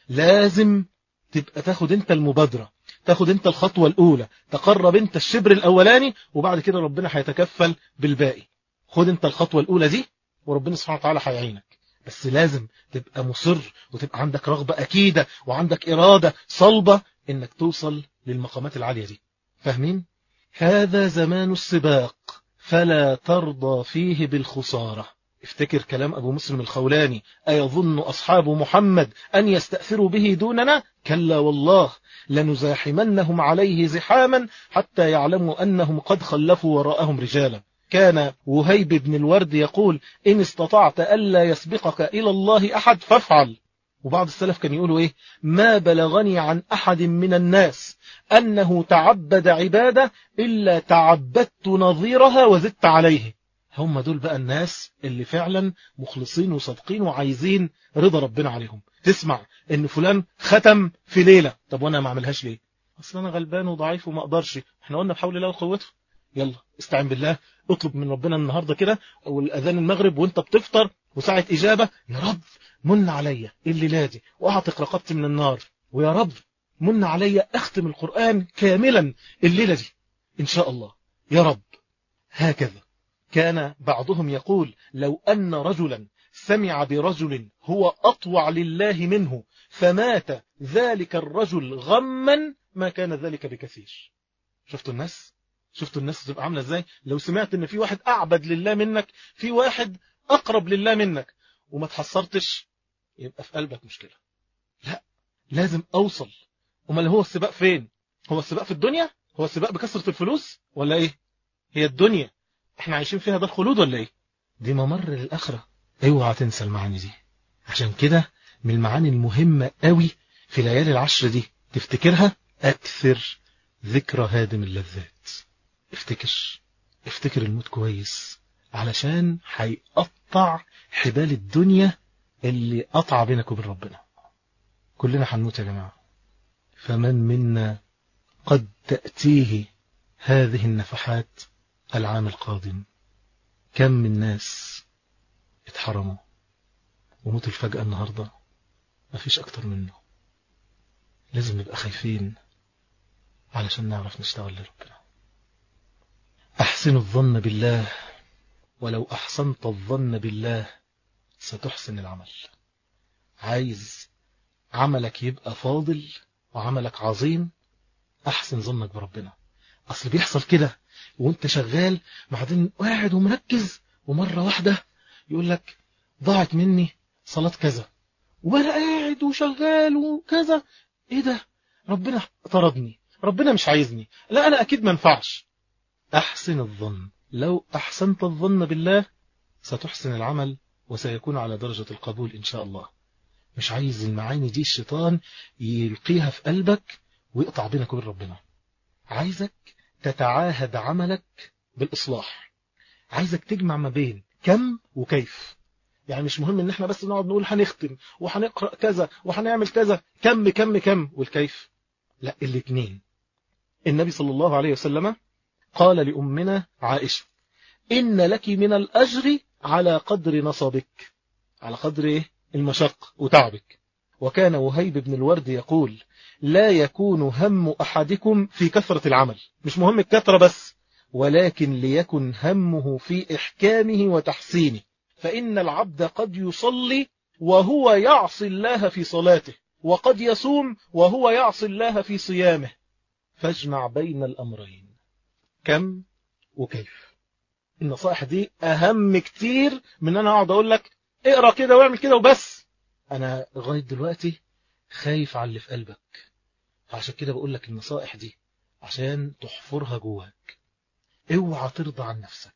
لازم تبقى تاخد انت المبادرة تاخد انت الخطوة الاولى تقرب انت الشبر الاولاني وبعد كده ربنا هيتكفل بالباقي خد انت الخطوة الاولى دي وربنا سبحانه وتعالى هيعينك بس لازم تبقى مصر وتبقى عندك رغبة اكيدة وعندك ارادة صلبة انك توصل للمقامات العالية دي فاهمين هذا زمان السباق فلا ترضى فيه بالخسارة افتكر كلام أبو مسلم الخولاني أيظن أصحاب محمد أن يستأثروا به دوننا كلا والله لنزاحمنهم عليه زحاما حتى يعلموا أنهم قد خلفوا وراءهم رجالا كان وهيب بن الورد يقول إن استطعت ألا يسبقك إلى الله أحد فافعل وبعض السلف كان يقولوا إيه ما بلغني عن أحد من الناس أنه تعبد عبادة إلا تعبدت نظيرها وزدت عليه هم دول بقى الناس اللي فعلا مخلصين وصادقين وعايزين رضا ربنا عليهم تسمع ان فلان ختم في ليلة طب وانا ما اعملهاش ليه اصل انا غلبان وضعيف وما اقدرش احنا قلنا بحول الله وقوته يلا استعين بالله اطلب من ربنا النهاردة كده والاذان المغرب وانت بتفطر وساعة اجابة يا رب من عليا الليلة دي واعتق رقبتي من النار ويا رب من عليا اختم القرآن كاملا الليلة دي ان شاء الله يا رب هكذا كان بعضهم يقول لو أن رجلا سمع برجل هو أطوع لله منه فمات ذلك الرجل غما ما كان ذلك بكثير شفتوا الناس شفتوا الناس تبقى عاملة ازاي لو سمعت ان في واحد أعبد لله منك في واحد أقرب لله منك وما تحصرتش يبقى في قلبك مشكلة لا لازم أوصل امال هو السباق فين هو السباق في الدنيا هو السباق بكثرة الفلوس ولا ايه هي الدنيا احنا عايشين فيها ده الخلود ولا ايه دي ممر للآخرة اوعى تنسى المعاني دي عشان كده من المعاني المهمة قوي في ليالي العشر دي تفتكرها اكثر ذكرى هادم اللذات افتكر افتكر الموت كويس علشان هيقطع حبال الدنيا اللي قطع بينك وبين ربنا كلنا هنموت يا جماعة فمن منا قد تأتيه هذه النفحات العام القادم كم من ناس اتحرموا وموتوا الفجأة النهاردة مفيش أكتر منه لازم نبقى خايفين علشان نعرف نشتغل لربنا أحسن الظن بالله ولو أحسنت الظن بالله ستحسن العمل عايز عملك يبقى فاضل وعملك عظيم أحسن ظنك بربنا أصل بيحصل كده وانت شغال بعدين قاعد ومركز ومرة واحدة يقول لك ضاعت مني صلاة كذا وانا قاعد وشغال وكذا ايه ده ربنا طردني ربنا مش عايزني لا انا اكيد ما ينفعش احسن الظن لو احسنت الظن بالله ستحسن العمل وسيكون على درجة القبول ان شاء الله مش عايز المعاني دي الشيطان يلقيها في قلبك ويقطع بينك وبين ربنا عايزك تتعاهد عملك بالإصلاح عايزك تجمع ما بين كم وكيف يعني مش مهم ان احنا بس نقعد نقول هنختم وهنقرأ كذا وهنعمل كذا كم كم كم والكيف لا الاثنين النبي صلى الله عليه وسلم قال لأمنا عائشة إن لك من الأجر على قدر نصبك على قدر إيه؟ المشق وتعبك وكان وهيب بن الورد يقول لا يكون هم أحدكم في كثرة العمل مش مهم الكثرة بس ولكن ليكن همه في إحكامه وتحسينه فإن العبد قد يصلي وهو يعصي الله في صلاته وقد يصوم وهو يعصي الله في صيامه فاجمع بين الأمرين كم وكيف النصائح دي أهم كتير من أنا أقعد أقول لك اقرأ كده واعمل كده وبس أنا لغاية دلوقتي خايف على اللي في قلبك فعشان كده بقول لك النصائح دي عشان تحفرها جواك اوعى ترضى عن نفسك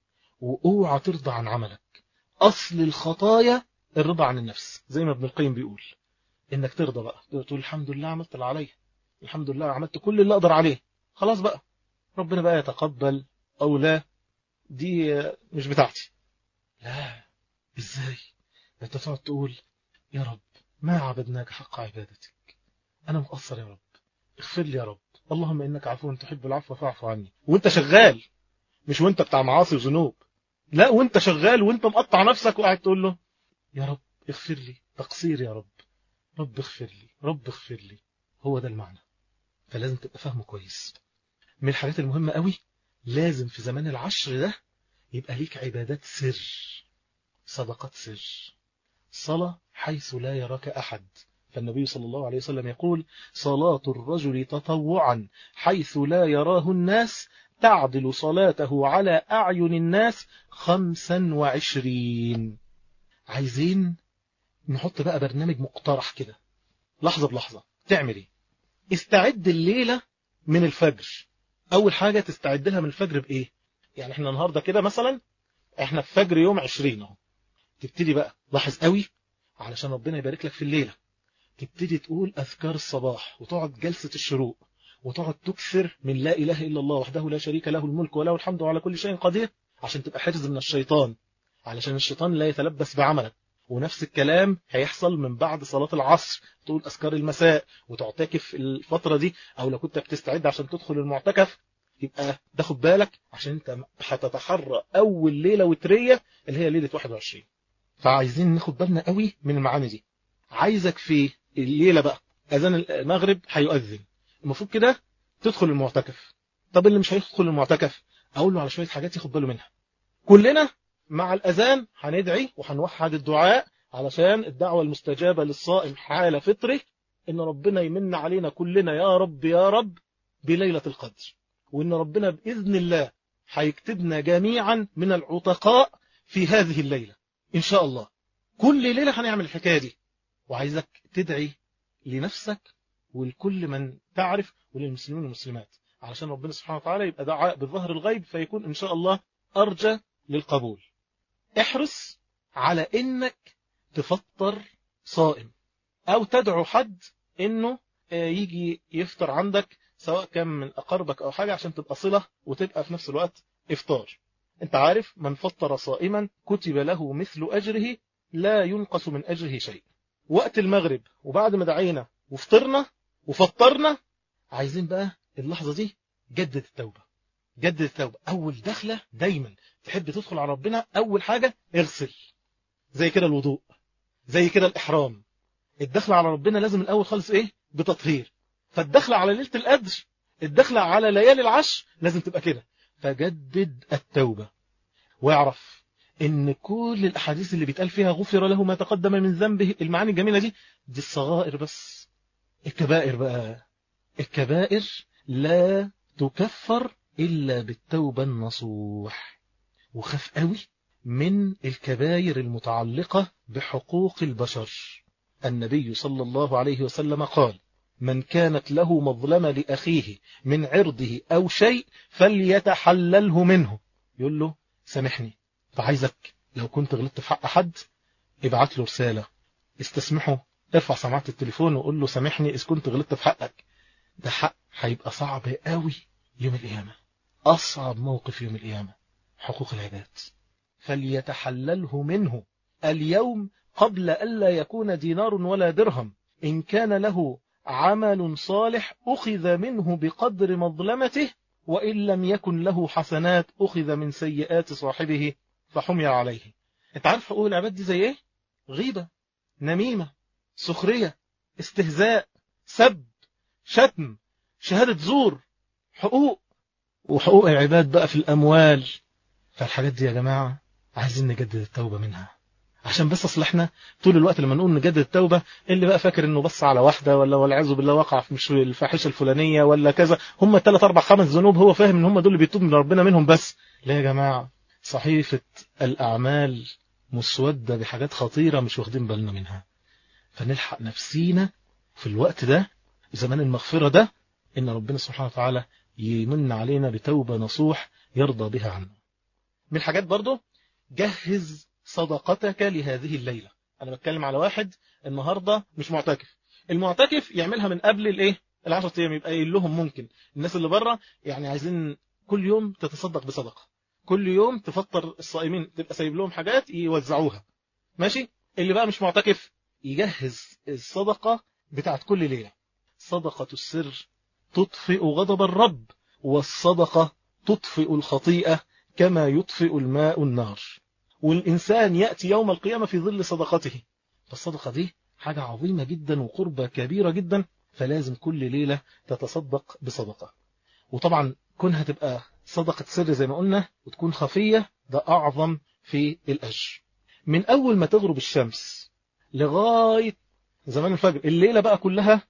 واوعى ترضى عن عملك أصل الخطايا الرضا عن النفس زي ما ابن القيم بيقول إنك ترضى بقى تقول الحمد لله عملت اللي عليا الحمد لله عملت كل اللي أقدر عليه خلاص بقى ربنا بقى يتقبل أو لا دي مش بتاعتي لا إزاي أنت تقعد تقول يا رب ما عبدناك حق عبادتك أنا مقصر يا رب اغفر لي يا رب اللهم إنك عفو تحب العفو فاعف عني وانت شغال مش وانت بتاع معاصي وذنوب لا وانت شغال وانت مقطع نفسك وقاعد تقول له يا رب اغفر لي تقصير يا رب رب اغفر لي رب اغفر لي هو ده المعنى فلازم تبقى فاهمه كويس من الحاجات المهمة قوي لازم في زمان العشر ده يبقى ليك عبادات سر صدقات سر صلاة حيث لا يراك أحد فالنبي صلى الله عليه وسلم يقول صلاة الرجل تطوعا حيث لا يراه الناس تعدل صلاته على أعين الناس خمسا وعشرين عايزين نحط بقى برنامج مقترح كده لحظة بلحظة تعمل ايه استعد الليلة من الفجر أول حاجة تستعد لها من الفجر بإيه يعني احنا النهاردة كده مثلا احنا في فجر يوم عشرين اهو تبتدي بقى لاحظ قوي علشان ربنا يبارك لك في الليلة تبتدي تقول أذكار الصباح وتقعد جلسة الشروق وتقعد تكثر من لا إله إلا الله وحده لا شريك له الملك وله الحمد على كل شيء قدير عشان تبقى حرز من الشيطان علشان الشيطان لا يتلبس بعملك ونفس الكلام هيحصل من بعد صلاة العصر تقول أذكار المساء وتعتكف الفترة دي أو لو كنت بتستعد عشان تدخل المعتكف يبقى تاخد بالك عشان انت هتتحرى أول ليلة وترية اللي هي ليلة 21 فعايزين ناخد بالنا قوي من المعاني دي عايزك في الليلة بقى أذان المغرب هيؤذن المفروض كده تدخل المعتكف طب اللي مش هيدخل المعتكف أقول له على شوية حاجات ياخد باله منها كلنا مع الأذان هندعي وهنوحد الدعاء علشان الدعوة المستجابة للصائم حال فطره إن ربنا يمن علينا كلنا يا رب يا رب بليلة القدر وإن ربنا بإذن الله هيكتبنا جميعا من العتقاء في هذه الليلة إن شاء الله كل ليلة هنعمل الحكاية دي وعايزك تدعي لنفسك ولكل من تعرف وللمسلمين والمسلمات علشان ربنا سبحانه وتعالى يبقى دعاء بالظهر الغيب فيكون إن شاء الله أرجى للقبول احرص على إنك تفطر صائم أو تدعو حد إنه يجي يفطر عندك سواء كان من أقربك أو حاجة عشان تبقى صلة وتبقى في نفس الوقت إفطار انت عارف من فطر صائما كتب له مثل أجره لا ينقص من أجره شيء وقت المغرب وبعد ما دعينا وفطرنا وفطرنا عايزين بقى اللحظة دي جدد التوبة جدد التوبة أول دخلة دايما تحب تدخل على ربنا أول حاجة اغسل زي كده الوضوء زي كده الإحرام الدخلة على ربنا لازم الأول خالص إيه بتطهير فالدخلة على ليلة القدر الدخلة على ليالي العشر لازم تبقى كده فجدد التوبة واعرف ان كل الاحاديث اللي بيتقال فيها غفر له ما تقدم من ذنبه المعاني الجميلة دي دي الصغائر بس الكبائر بقى الكبائر لا تكفر إلا بالتوبة النصوح وخاف قوي من الكبائر المتعلقة بحقوق البشر النبي صلى الله عليه وسلم قال من كانت له مظلمة لأخيه من عرضه أو شيء فليتحلله منه يقول له سامحني فعايزك لو كنت غلطت في حق حد ابعت له رسالة استسمحه ارفع سماعة التليفون وقول له سامحني إذا كنت غلطت في حقك ده حق هيبقى صعب قوي يوم القيامة أصعب موقف يوم القيامة حقوق العباد فليتحلله منه اليوم قبل ألا يكون دينار ولا درهم إن كان له عمل صالح أخذ منه بقدر مظلمته وإن لم يكن له حسنات أخذ من سيئات صاحبه فحمي عليه انت عارف حقوق العباد دي زي ايه غيبة نميمة سخرية استهزاء سب شتم شهادة زور حقوق وحقوق العباد بقى في الأموال فالحاجات دي يا جماعة عايزين نجدد التوبة منها عشان بس اصلحنا طول الوقت لما نقول نجدد التوبة اللي بقى فاكر انه بص على واحدة ولا والعياذ بالله وقع في مش الفاحشة الفلانية ولا كذا هم ثلاث اربع خمس ذنوب هو فاهم ان هم دول اللي بيتوب من ربنا منهم بس لا يا جماعة صحيفة الأعمال مسودة بحاجات خطيرة مش واخدين بالنا منها فنلحق نفسينا في الوقت ده زمان المغفرة ده إن ربنا سبحانه وتعالى يمن علينا بتوبة نصوح يرضى بها عنا من الحاجات برضو جهز صدقتك لهذه الليلة أنا بتكلم على واحد النهاردة مش معتكف المعتكف يعملها من قبل الايه العشرة أيام يبقى يقول لهم ممكن الناس اللي بره يعني عايزين كل يوم تتصدق بصدقة كل يوم تفطر الصائمين تبقى سايب لهم حاجات يوزعوها ماشي اللي بقى مش معتكف يجهز الصدقة بتاعت كل ليلة صدقة السر تطفئ غضب الرب والصدقة تطفئ الخطيئة كما يطفئ الماء النار والإنسان يأتي يوم القيامة في ظل صدقته فالصدقة دي حاجة عظيمة جدا وقربة كبيرة جدا فلازم كل ليلة تتصدق بصدقة وطبعا كونها تبقى صدقة سر زي ما قلنا وتكون خفية ده أعظم في الأجر من أول ما تغرب الشمس لغاية زمان الفجر الليلة بقى كلها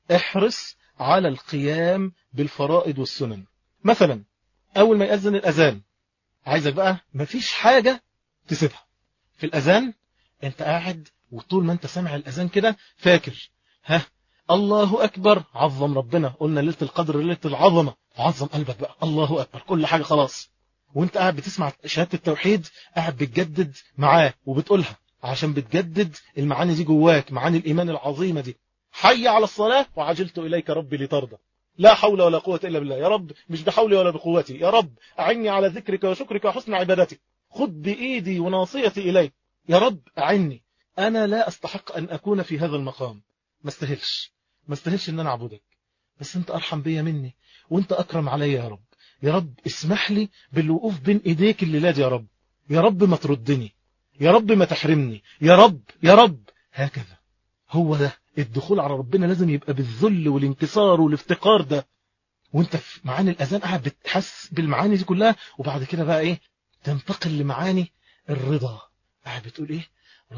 احرص على القيام بالفرائض والسنن مثلا أول ما يأذن الأذان عايزك بقى مفيش حاجة تسيبها في الأذان انت قاعد وطول ما انت سامع الأذان كده فاكر ها الله أكبر عظم ربنا قلنا ليلة القدر ليلة العظمة عظم قلبك بقى الله أكبر كل حاجة خلاص وانت قاعد بتسمع شهادة التوحيد قاعد بتجدد معاه وبتقولها عشان بتجدد المعاني دي جواك معاني الإيمان العظيمة دي حي على الصلاة وعجلت إليك ربي لترضى لا حول ولا قوة إلا بالله يا رب مش بحولي ولا بقوتي يا رب أعني على ذكرك وشكرك وحسن عبادتك خذ بإيدي وناصيتي إليك يا رب أعني أنا لا أستحق أن أكون في هذا المقام ما استهلش ما استهلش أن أنا أعبدك بس أنت أرحم بيا مني وأنت أكرم علي يا رب يا رب اسمح لي بالوقوف بين إيديك الليلة يا رب يا رب ما تردني يا رب ما تحرمني يا رب يا رب هكذا هو ده الدخول على ربنا لازم يبقى بالذل والانكسار والافتقار ده وانت في معاني الأذان قاعد بتحس بالمعاني دي كلها وبعد كده بقى ايه تنتقل لمعاني الرضا قاعد بتقول ايه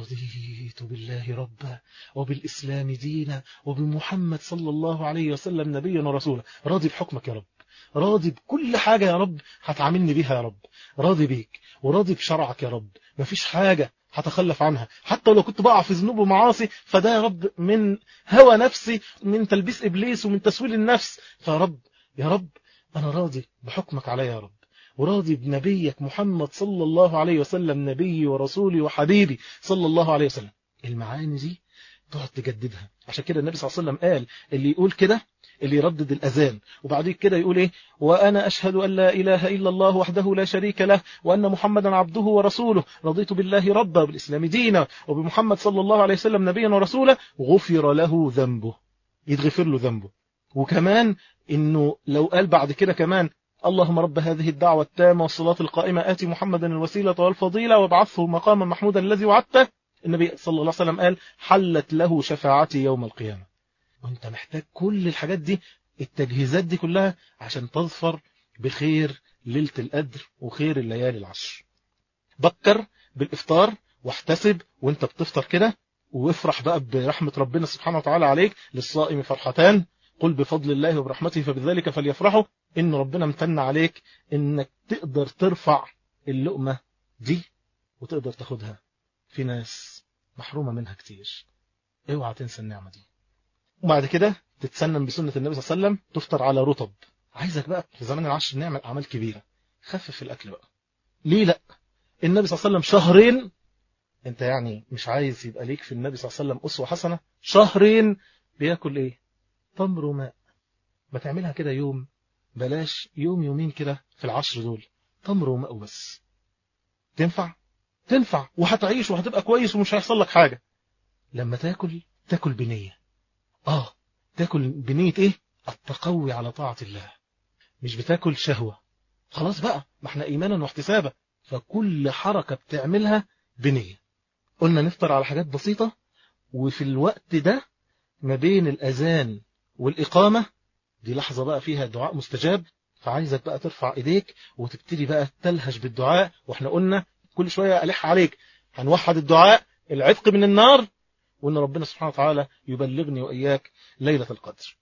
رضيت بالله ربا وبالإسلام دينا وبمحمد صلى الله عليه وسلم نبيا ورسولا راضي بحكمك يا رب راضي بكل حاجة يا رب هتعاملني بيها يا رب راضي بيك وراضي بشرعك يا رب مفيش حاجة هتخلف عنها حتى لو كنت بقع في ذنوب ومعاصي فده يا رب من هوى نفسي من تلبيس إبليس ومن تسويل النفس فيا رب يا رب أنا راضي بحكمك علي يا رب وراضي بنبيك محمد صلى الله عليه وسلم نبي ورسولي وحبيبي صلى الله عليه وسلم المعاني دي تقعد تجددها عشان كده النبي صلى الله عليه وسلم قال اللي يقول كده اللي يردد الأذان وبعدين كده يقول إيه وأنا أشهد أن لا إله إلا الله وحده لا شريك له وأن محمدا عبده ورسوله رضيت بالله ربا وبالإسلام دينا وبمحمد صلى الله عليه وسلم نبيا ورسولا غفر له ذنبه يتغفر له ذنبه وكمان إنه لو قال بعد كده كمان اللهم رب هذه الدعوة التامة والصلاة القائمة آتي محمدا الوسيلة والفضيلة وابعثه مقاما محمودا الذي وعدته النبي صلى الله عليه وسلم قال حلت له شفاعتي يوم القيامة وانت محتاج كل الحاجات دي التجهيزات دي كلها عشان تظفر بخير ليلة القدر وخير الليالي العشر بكر بالإفطار واحتسب وانت بتفطر كده وافرح بقى برحمة ربنا سبحانه وتعالى عليك للصائم فرحتان قل بفضل الله وبرحمته فبذلك فليفرحوا ان ربنا امتن عليك انك تقدر ترفع اللقمة دي وتقدر تاخدها في ناس محرومة منها كتير اوعى تنسى النعمة دي وبعد كده تتسنن بسنة النبي صلى الله عليه وسلم تفطر على رطب عايزك بقى في زمان العشر نعمل أعمال كبيرة خفف الأكل بقى ليه لا النبي صلى الله عليه وسلم شهرين انت يعني مش عايز يبقى ليك في النبي صلى الله عليه وسلم أسوة حسنة شهرين بياكل ايه تمر وماء ما تعملها كده يوم بلاش يوم يومين كده في العشر دول تمر وماء بس تنفع تنفع وهتعيش وهتبقى كويس ومش هيحصل لك حاجة لما تاكل تاكل بنية اه تاكل بنية ايه التقوي على طاعة الله مش بتاكل شهوة خلاص بقى ما احنا ايمانا واحتسابا فكل حركة بتعملها بنية قلنا نفطر على حاجات بسيطة وفي الوقت ده ما بين الأذان والإقامة دي لحظة بقى فيها دعاء مستجاب فعايزك بقى ترفع إيديك وتبتدي بقى تلهج بالدعاء وإحنا قلنا كل شوية ألح عليك هنوحد الدعاء العتق من النار وإن ربنا سبحانه وتعالى يبلغني وإياك ليلة القدر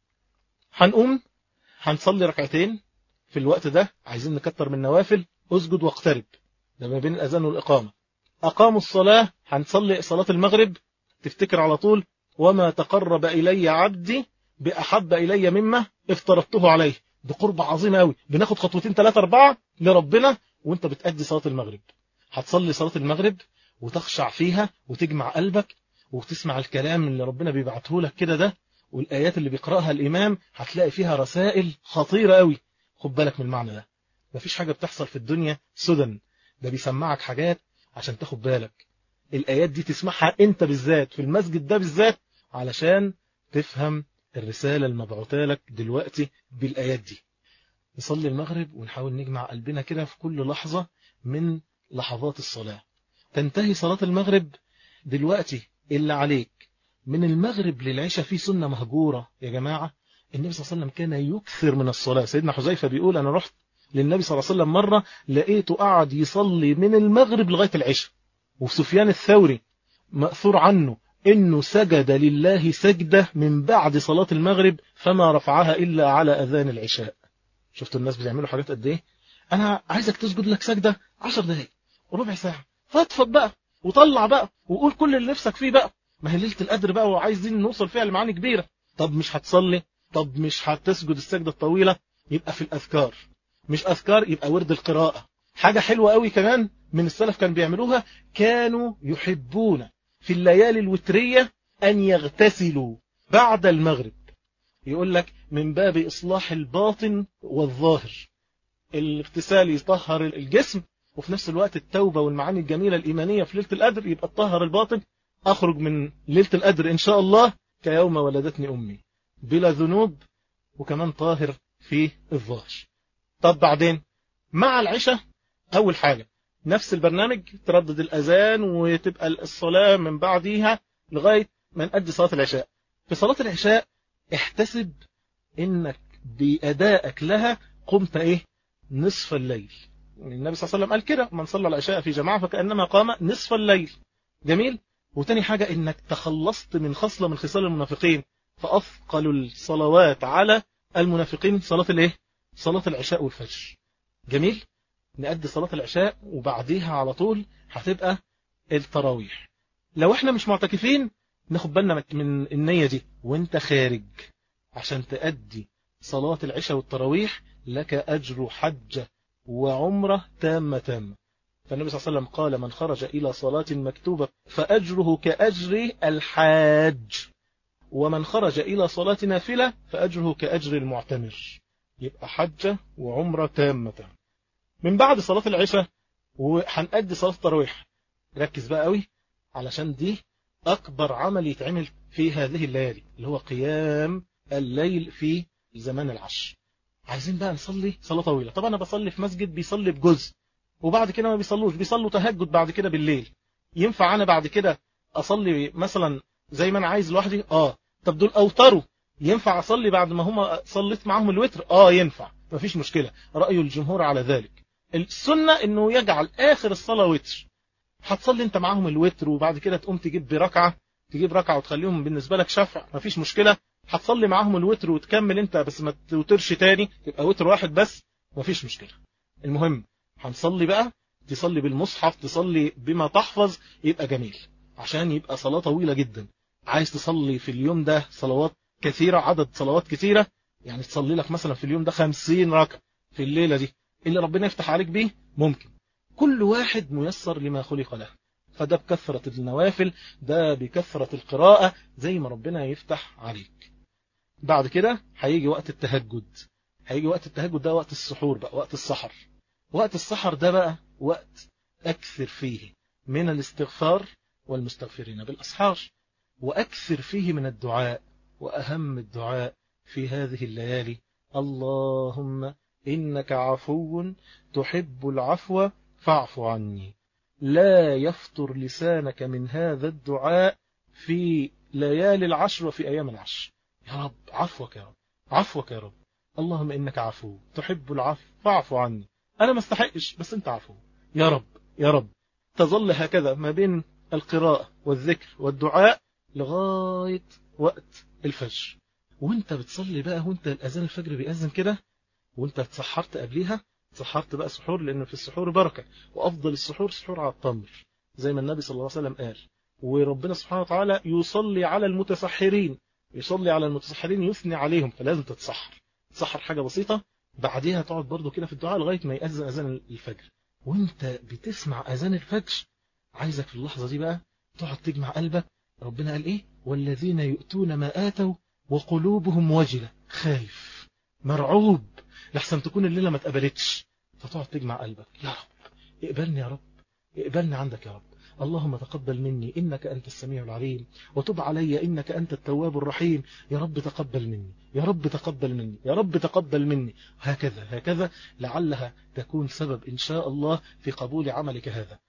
هنقوم هنصلي ركعتين في الوقت ده عايزين نكتر من نوافل اسجد واقترب ده ما بين الأذان والإقامة أقاموا الصلاة هنصلي صلاة المغرب تفتكر على طول وما تقرب إلي عبدي بأحب إلي مما افترضته عليه دي قربة عظيمة قوي بناخد خطوتين ثلاثة أربعة لربنا وانت بتأدي صلاة المغرب هتصلي صلاة المغرب وتخشع فيها وتجمع قلبك وتسمع الكلام اللي ربنا بيبعته لك كده ده والآيات اللي بيقرأها الإمام هتلاقي فيها رسائل خطيرة قوي خد بالك من المعنى ده مفيش حاجة بتحصل في الدنيا سدى ده بيسمعك حاجات عشان تاخد بالك الآيات دي تسمعها انت بالذات في المسجد ده بالذات علشان تفهم الرسالة المبعوثة لك دلوقتي بالآيات دي نصلي المغرب ونحاول نجمع قلبنا كده في كل لحظة من لحظات الصلاة تنتهي صلاة المغرب دلوقتي اللي عليك من المغرب للعشاء في سنة مهجورة يا جماعة النبي صلى الله عليه وسلم كان يكثر من الصلاة سيدنا حذيفة بيقول أنا رحت للنبي صلى الله عليه وسلم مرة لقيته قاعد يصلي من المغرب لغاية العشاء وسفيان الثوري مأثور عنه انه سجد لله سجدة من بعد صلاة المغرب فما رفعها الا على اذان العشاء شفتوا الناس بيعملوا حاجات قد ايه انا عايزك تسجد لك سجدة عشر دقايق ربع ساعة فاضفض بقى وطلع بقى وقول كل اللي نفسك فيه بقى ما هي ليلة القدر بقى وعايزين نوصل فيها لمعاني كبيرة طب مش هتصلي طب مش هتسجد السجدة الطويلة يبقى في الاذكار مش اذكار يبقى ورد القراءة حاجة حلوة قوي كمان من السلف كانوا بيعملوها كانوا يحبون في الليالي الوترية أن يغتسلوا بعد المغرب يقول لك من باب إصلاح الباطن والظاهر الاغتسال يطهر الجسم وفي نفس الوقت التوبة والمعاني الجميلة الإيمانية في ليلة القدر يبقى تطهر الباطن أخرج من ليلة القدر إن شاء الله كيوم ولدتني أمي بلا ذنوب وكمان طاهر في الظاهر طب بعدين مع العشاء أول حاجة نفس البرنامج تردد الأذان وتبقى الصلاة من بعديها لغاية ما نأدي صلاة العشاء في صلاة العشاء احتسب انك بأدائك لها قمت ايه نصف الليل النبي صلى الله عليه وسلم قال كده من صلى العشاء في جماعة فكأنما قام نصف الليل جميل وتاني حاجة انك تخلصت من خصلة من خصال المنافقين فأثقل الصلوات على المنافقين صلاة الايه صلاة العشاء والفجر جميل نأدي صلاة العشاء وبعديها على طول هتبقى التراويح لو احنا مش معتكفين ناخد بالنا من النية دي وانت خارج عشان تأدي صلاة العشاء والتراويح لك أجر حجة وعمرة تامة تامة فالنبي صلى الله عليه وسلم قال من خرج إلى صلاة مكتوبة فأجره كأجر الحاج ومن خرج إلى صلاة نافلة فأجره كأجر المعتمر يبقى حجة وعمرة تامة من بعد صلاة العشاء وهنأدي صلاة التراويح ركز بقى قوي علشان دي أكبر عمل يتعمل في هذه الليالي اللي هو قيام الليل في زمان العشر عايزين بقى نصلي صلاة طويلة طبعا أنا بصلي في مسجد بيصلي بجزء وبعد كده ما بيصلوش بيصلوا تهجد بعد كده بالليل ينفع أنا بعد كده أصلي مثلا زي ما أنا عايز لوحدي آه طب دول أوتروا ينفع أصلي بعد ما هم صليت معهم الوتر آه ينفع مفيش مشكلة رأي الجمهور على ذلك السنة انه يجعل اخر الصلاة وتر هتصلي انت معاهم الوتر وبعد كده تقوم تجيب بركعة تجيب ركعة وتخليهم بالنسبة لك شفع مفيش مشكلة هتصلي معاهم الوتر وتكمل انت بس ما توترش تاني تبقى وتر واحد بس مفيش مشكلة المهم هنصلي بقى تصلي بالمصحف تصلي بما تحفظ يبقى جميل عشان يبقى صلاة طويلة جدا عايز تصلي في اليوم ده صلوات كثيرة عدد صلوات كثيرة يعني تصلي لك مثلا في اليوم ده خمسين ركعة في الليلة دي اللي ربنا يفتح عليك بيه ممكن كل واحد ميسر لما خلق له فده بكثرة النوافل ده بكثرة القراءة زي ما ربنا يفتح عليك بعد كده هيجي وقت التهجد هيجي وقت التهجد ده وقت السحور بقى وقت السحر وقت السحر ده بقى وقت أكثر فيه من الاستغفار والمستغفرين بالأسحار وأكثر فيه من الدعاء وأهم الدعاء في هذه الليالي اللهم إنك عفو تحب العفو فاعف عني لا يفطر لسانك من هذا الدعاء في ليالي العشر وفي أيام العشر يا رب عفوك يا رب عفوك يا رب اللهم إنك عفو تحب العفو فاعف عني أنا ما استحقش بس أنت عفو يا رب يا رب تظل هكذا ما بين القراءة والذكر والدعاء لغاية وقت الفجر وانت بتصلي بقى وانت الأذان الفجر بيأذن كده وانت اتسحرت قبليها سحرت بقى سحور لأن في السحور بركة وأفضل السحور سحور على التمر زي ما النبي صلى الله عليه وسلم قال وربنا سبحانه وتعالى يصلي على المتسحرين يصلي على المتسحرين يثني عليهم فلازم تتسحر تسحر حاجة بسيطة بعديها تقعد برضو كده في الدعاء لغاية ما يأذن أذان الفجر وانت بتسمع أذان الفجر عايزك في اللحظة دي بقى تقعد تجمع قلبك ربنا قال ايه والذين يؤتون ما آتوا وقلوبهم وجلة خايف مرعوب لحسن تكون الليلة ما اتقبلتش فتقعد تجمع قلبك يا رب اقبلني يا رب اقبلني عندك يا رب اللهم تقبل مني إنك أنت السميع العليم وتب علي إنك أنت التواب الرحيم يا رب تقبل مني يا رب تقبل مني يا رب تقبل مني هكذا هكذا لعلها تكون سبب إن شاء الله في قبول عملك هذا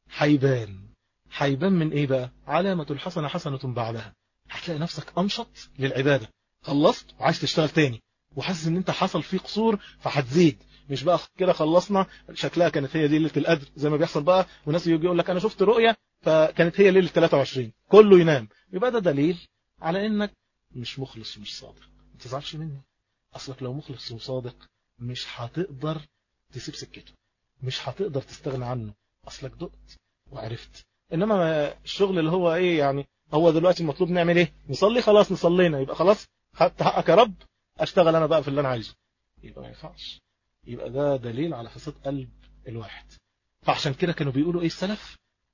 حيبان حيبان من إيه بقى علامة الحسنة حسنة بعدها هتلاقي نفسك أنشط للعبادة خلصت وعايز تشتغل تاني وحاسس ان انت حصل فيه قصور فهتزيد مش بقى كده خلصنا شكلها كانت هي دي ليله القدر زي ما بيحصل بقى وناس يجي يقول لك انا شفت رؤيه فكانت هي ليله 23 كله ينام يبقى ده دليل على انك مش مخلص ومش صادق ما تزعلش مني اصلك لو مخلص وصادق مش هتقدر تسيب سكته مش هتقدر تستغنى عنه اصلك دقت وعرفت انما الشغل اللي هو ايه يعني هو دلوقتي المطلوب نعمل ايه نصلي خلاص نصلينا يبقى خلاص خدت حقك يا رب اشتغل انا بقى في اللي انا عايزه يبقى ما ينفعش يبقى ده دليل على فساد قلب الواحد فعشان كده كانوا بيقولوا ايه السلف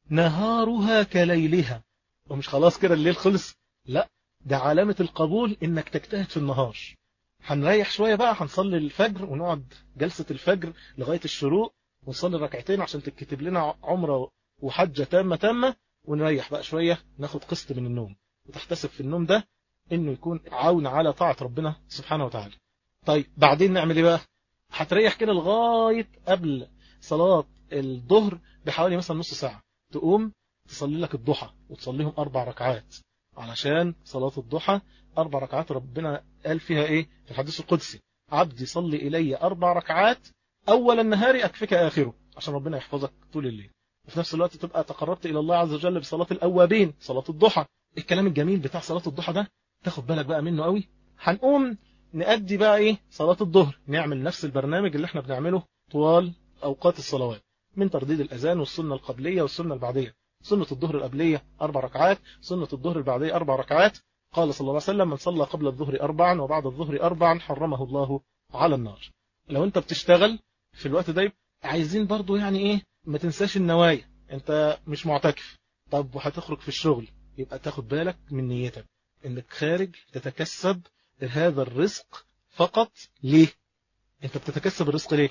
نهارها كليلها ومش خلاص كده الليل خلص لا ده علامة القبول انك تجتهد في النهار هنريح شوية بقى هنصلي الفجر ونقعد جلسة الفجر لغاية الشروق ونصلي ركعتين عشان تكتب لنا عمرة وحجة تامة تامة ونريح بقى شوية ناخد قسط من النوم وتحتسب في النوم ده انه يكون عون على طاعة ربنا سبحانه وتعالى طيب بعدين نعمل ايه بقى هتريح كده لغاية قبل صلاة الظهر بحوالي مثلا نص ساعة تقوم تصلي لك الضحى وتصليهم أربع ركعات علشان صلاة الضحى أربع ركعات ربنا قال فيها إيه في الحديث القدسي عبدي صلي إلي أربع ركعات أول النهار أكفك آخره عشان ربنا يحفظك طول الليل وفي نفس الوقت تبقى تقربت إلى الله عز وجل بصلاة الأوابين صلاة الضحى الكلام الجميل بتاع صلاة الضحى ده تاخد بالك بقى منه قوي هنقوم نأدي بقى ايه صلاة الظهر نعمل نفس البرنامج اللي احنا بنعمله طوال اوقات الصلوات من ترديد الاذان والسنة القبلية والسنة البعدية سنة الظهر القبلية اربع ركعات سنة الظهر البعدية اربع ركعات قال صلى الله عليه وسلم من صلى قبل الظهر اربعا وبعد الظهر اربعا حرمه الله على النار لو انت بتشتغل في الوقت ده عايزين برضو يعني ايه ما تنساش النوايا انت مش معتكف طب وهتخرج في الشغل يبقى تاخد بالك من نيتك انك خارج تتكسب هذا الرزق فقط ليه انت بتتكسب الرزق ليه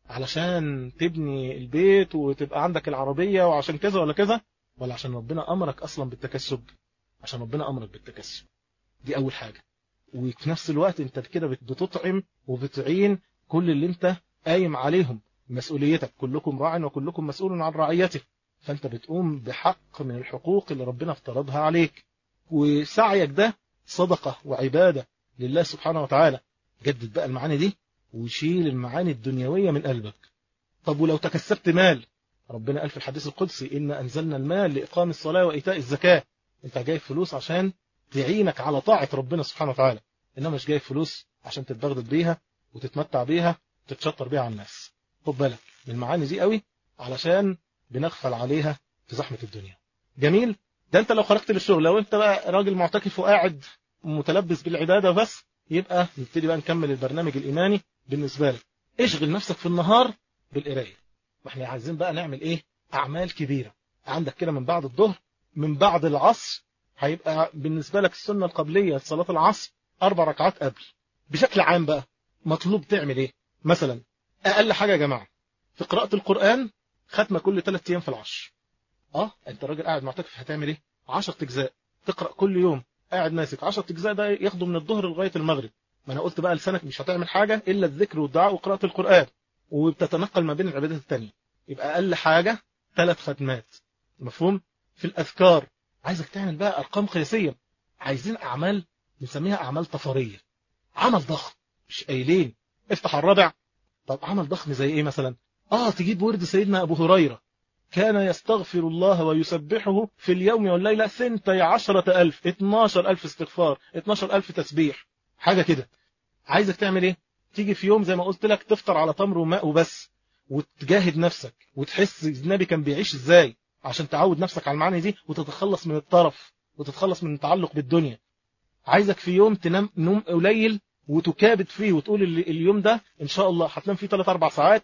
علشان تبني البيت وتبقى عندك العربية وعشان كذا ولا كذا ولا عشان ربنا امرك اصلا بالتكسب عشان ربنا امرك بالتكسب دي اول حاجة وفي نفس الوقت انت كده بتطعم وبتعين كل اللي انت قايم عليهم مسؤوليتك كلكم راع وكلكم مسؤول عن رعيته فانت بتقوم بحق من الحقوق اللي ربنا افترضها عليك وسعيك ده صدقة وعبادة لله سبحانه وتعالى جدد بقى المعاني دي وشيل المعاني الدنيوية من قلبك طب ولو تكسبت مال ربنا قال في الحديث القدسي إن أنزلنا المال لإقام الصلاة وإيتاء الزكاة انت جايب فلوس عشان تعينك على طاعة ربنا سبحانه وتعالى إنما مش جايب فلوس عشان تتبغدد بيها وتتمتع بيها وتتشطر بيها على الناس خد بالك من المعاني دي قوي علشان بنغفل عليها في زحمة الدنيا جميل ده انت لو خرجت للشغل لو انت بقى راجل معتكف وقاعد متلبس بالعبادة بس يبقى نبتدي بقى نكمل البرنامج الإيماني بالنسبة لك اشغل نفسك في النهار بالقراية واحنا عايزين بقى نعمل ايه أعمال كبيرة عندك كده من بعد الظهر من بعد العصر هيبقى بالنسبة لك السنة القبلية صلاة العصر أربع ركعات قبل بشكل عام بقى مطلوب تعمل إيه مثلا أقل حاجة يا جماعة في قراءة القرآن ختمة كل ثلاث أيام في العشر اه انت راجل قاعد معتكف هتعمل ايه 10 اجزاء تقرا كل يوم قاعد ماسك 10 اجزاء ده ياخده من الظهر لغايه المغرب ما انا قلت بقى لسانك مش هتعمل حاجه الا الذكر والدعاء وقراءه القران وبتتنقل ما بين العبادات الثانيه يبقى اقل حاجه ثلاث ختمات مفهوم في الاذكار عايزك تعمل بقى ارقام قياسيه عايزين اعمال بنسميها اعمال طفريه عمل ضخم مش قايلين افتح الرابع طب عمل ضخم زي ايه مثلا اه تجيب ورد سيدنا ابو هريره كان يستغفر الله ويسبحه في اليوم والليلة ثنتي عشرة ألف اتناشر ألف استغفار اتناشر ألف تسبيح حاجة كده عايزك تعمل ايه تيجي في يوم زي ما قلت لك تفطر على تمر وماء وبس وتجاهد نفسك وتحس النبي كان بيعيش ازاي عشان تعود نفسك على المعاني دي وتتخلص من الطرف وتتخلص من التعلق بالدنيا عايزك في يوم تنام نوم قليل وتكابد فيه وتقول اليوم ده ان شاء الله هتنام فيه 3 4 ساعات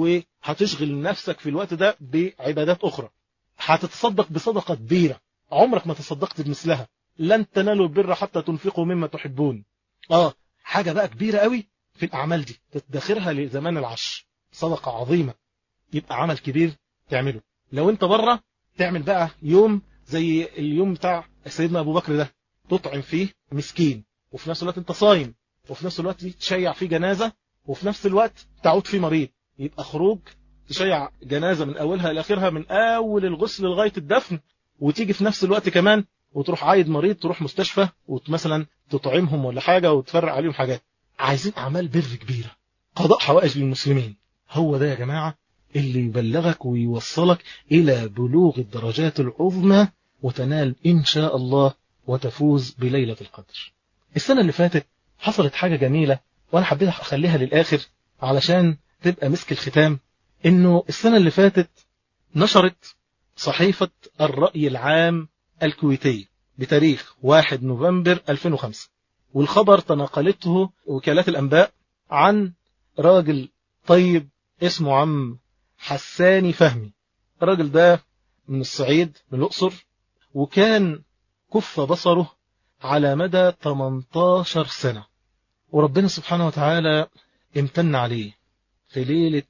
وهتشغل نفسك في الوقت ده بعبادات أخرى هتتصدق بصدقة كبيرة عمرك ما تصدقت بمثلها لن تنالوا البر حتى تنفقوا مما تحبون آه حاجة بقى كبيرة قوي في الأعمال دي تدخرها لزمان العشر صدقة عظيمة يبقى عمل كبير تعمله لو انت بره تعمل بقى يوم زي اليوم بتاع سيدنا أبو بكر ده تطعم فيه مسكين وفي نفس الوقت انت صايم وفي نفس الوقت تشيع فيه جنازة وفي نفس الوقت تعود فيه مريض يبقى خروج تشيع جنازة من أولها إلى آخرها من أول الغسل لغاية الدفن وتيجي في نفس الوقت كمان وتروح عايد مريض تروح مستشفى ومثلا تطعمهم ولا حاجة وتفرع عليهم حاجات عايزين أعمال بر كبيرة قضاء حوائج للمسلمين هو ده يا جماعة اللي يبلغك ويوصلك إلى بلوغ الدرجات العظمى وتنال إن شاء الله وتفوز بليلة القدر السنة اللي فاتت حصلت حاجة جميلة وأنا حبيت أخليها للآخر علشان تبقى مسك الختام انه السنة اللي فاتت نشرت صحيفة الرأي العام الكويتي بتاريخ 1 نوفمبر 2005 والخبر تناقلته وكالات الأنباء عن راجل طيب اسمه عم حساني فهمي الراجل ده من الصعيد من الأقصر وكان كف بصره على مدى 18 سنة وربنا سبحانه وتعالى امتن عليه في ليلة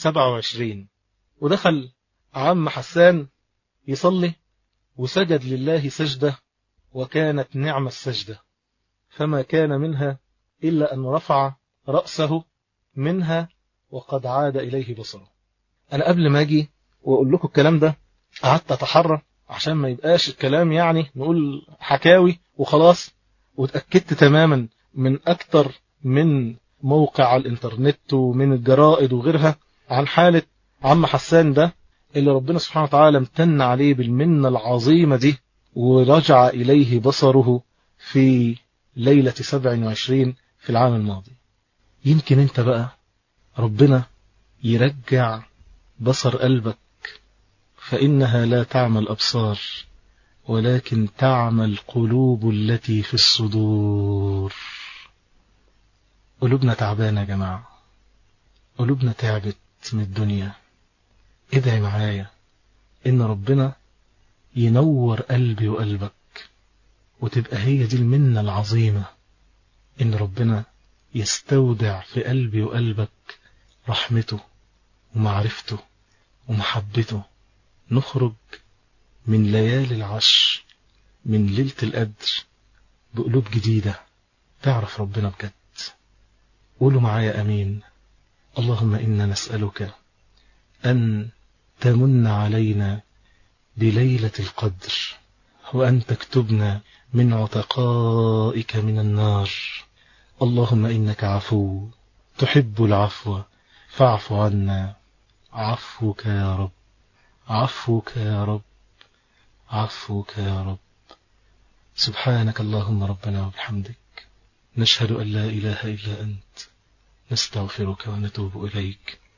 27 ودخل عم حسان يصلي وسجد لله سجدة وكانت نعم السجدة فما كان منها إلا أن رفع رأسه منها وقد عاد إليه بصره أنا قبل ما أجي وأقول لكم الكلام ده قعدت أتحرى عشان ما يبقاش الكلام يعني نقول حكاوي وخلاص وتأكدت تماما من أكتر من موقع على الانترنت ومن الجرائد وغيرها عن حالة عم حسان ده اللي ربنا سبحانه وتعالى امتن عليه بالمنة العظيمة دي ورجع إليه بصره في ليلة 27 في العام الماضي يمكن انت بقى ربنا يرجع بصر قلبك فإنها لا تعمى الأبصار ولكن تعمى القلوب التي في الصدور قلوبنا تعبانة يا جماعة قلوبنا تعبت من الدنيا ادعي معايا ان ربنا ينور قلبي وقلبك وتبقى هي دي المنة العظيمة ان ربنا يستودع في قلبي وقلبك رحمته ومعرفته ومحبته نخرج من ليالي العشر من ليلة القدر بقلوب جديدة تعرف ربنا بجد قولوا معايا أمين اللهم إنا نسألك أن تمن علينا بليلة القدر وأن تكتبنا من عتقائك من النار اللهم إنك عفو تحب العفو فاعف عنا عفوك يا رب عفوك يا رب عفوك يا رب سبحانك اللهم ربنا وبحمدك نشهد أن لا إله إلا أنت نستغفرك ونتوب إليك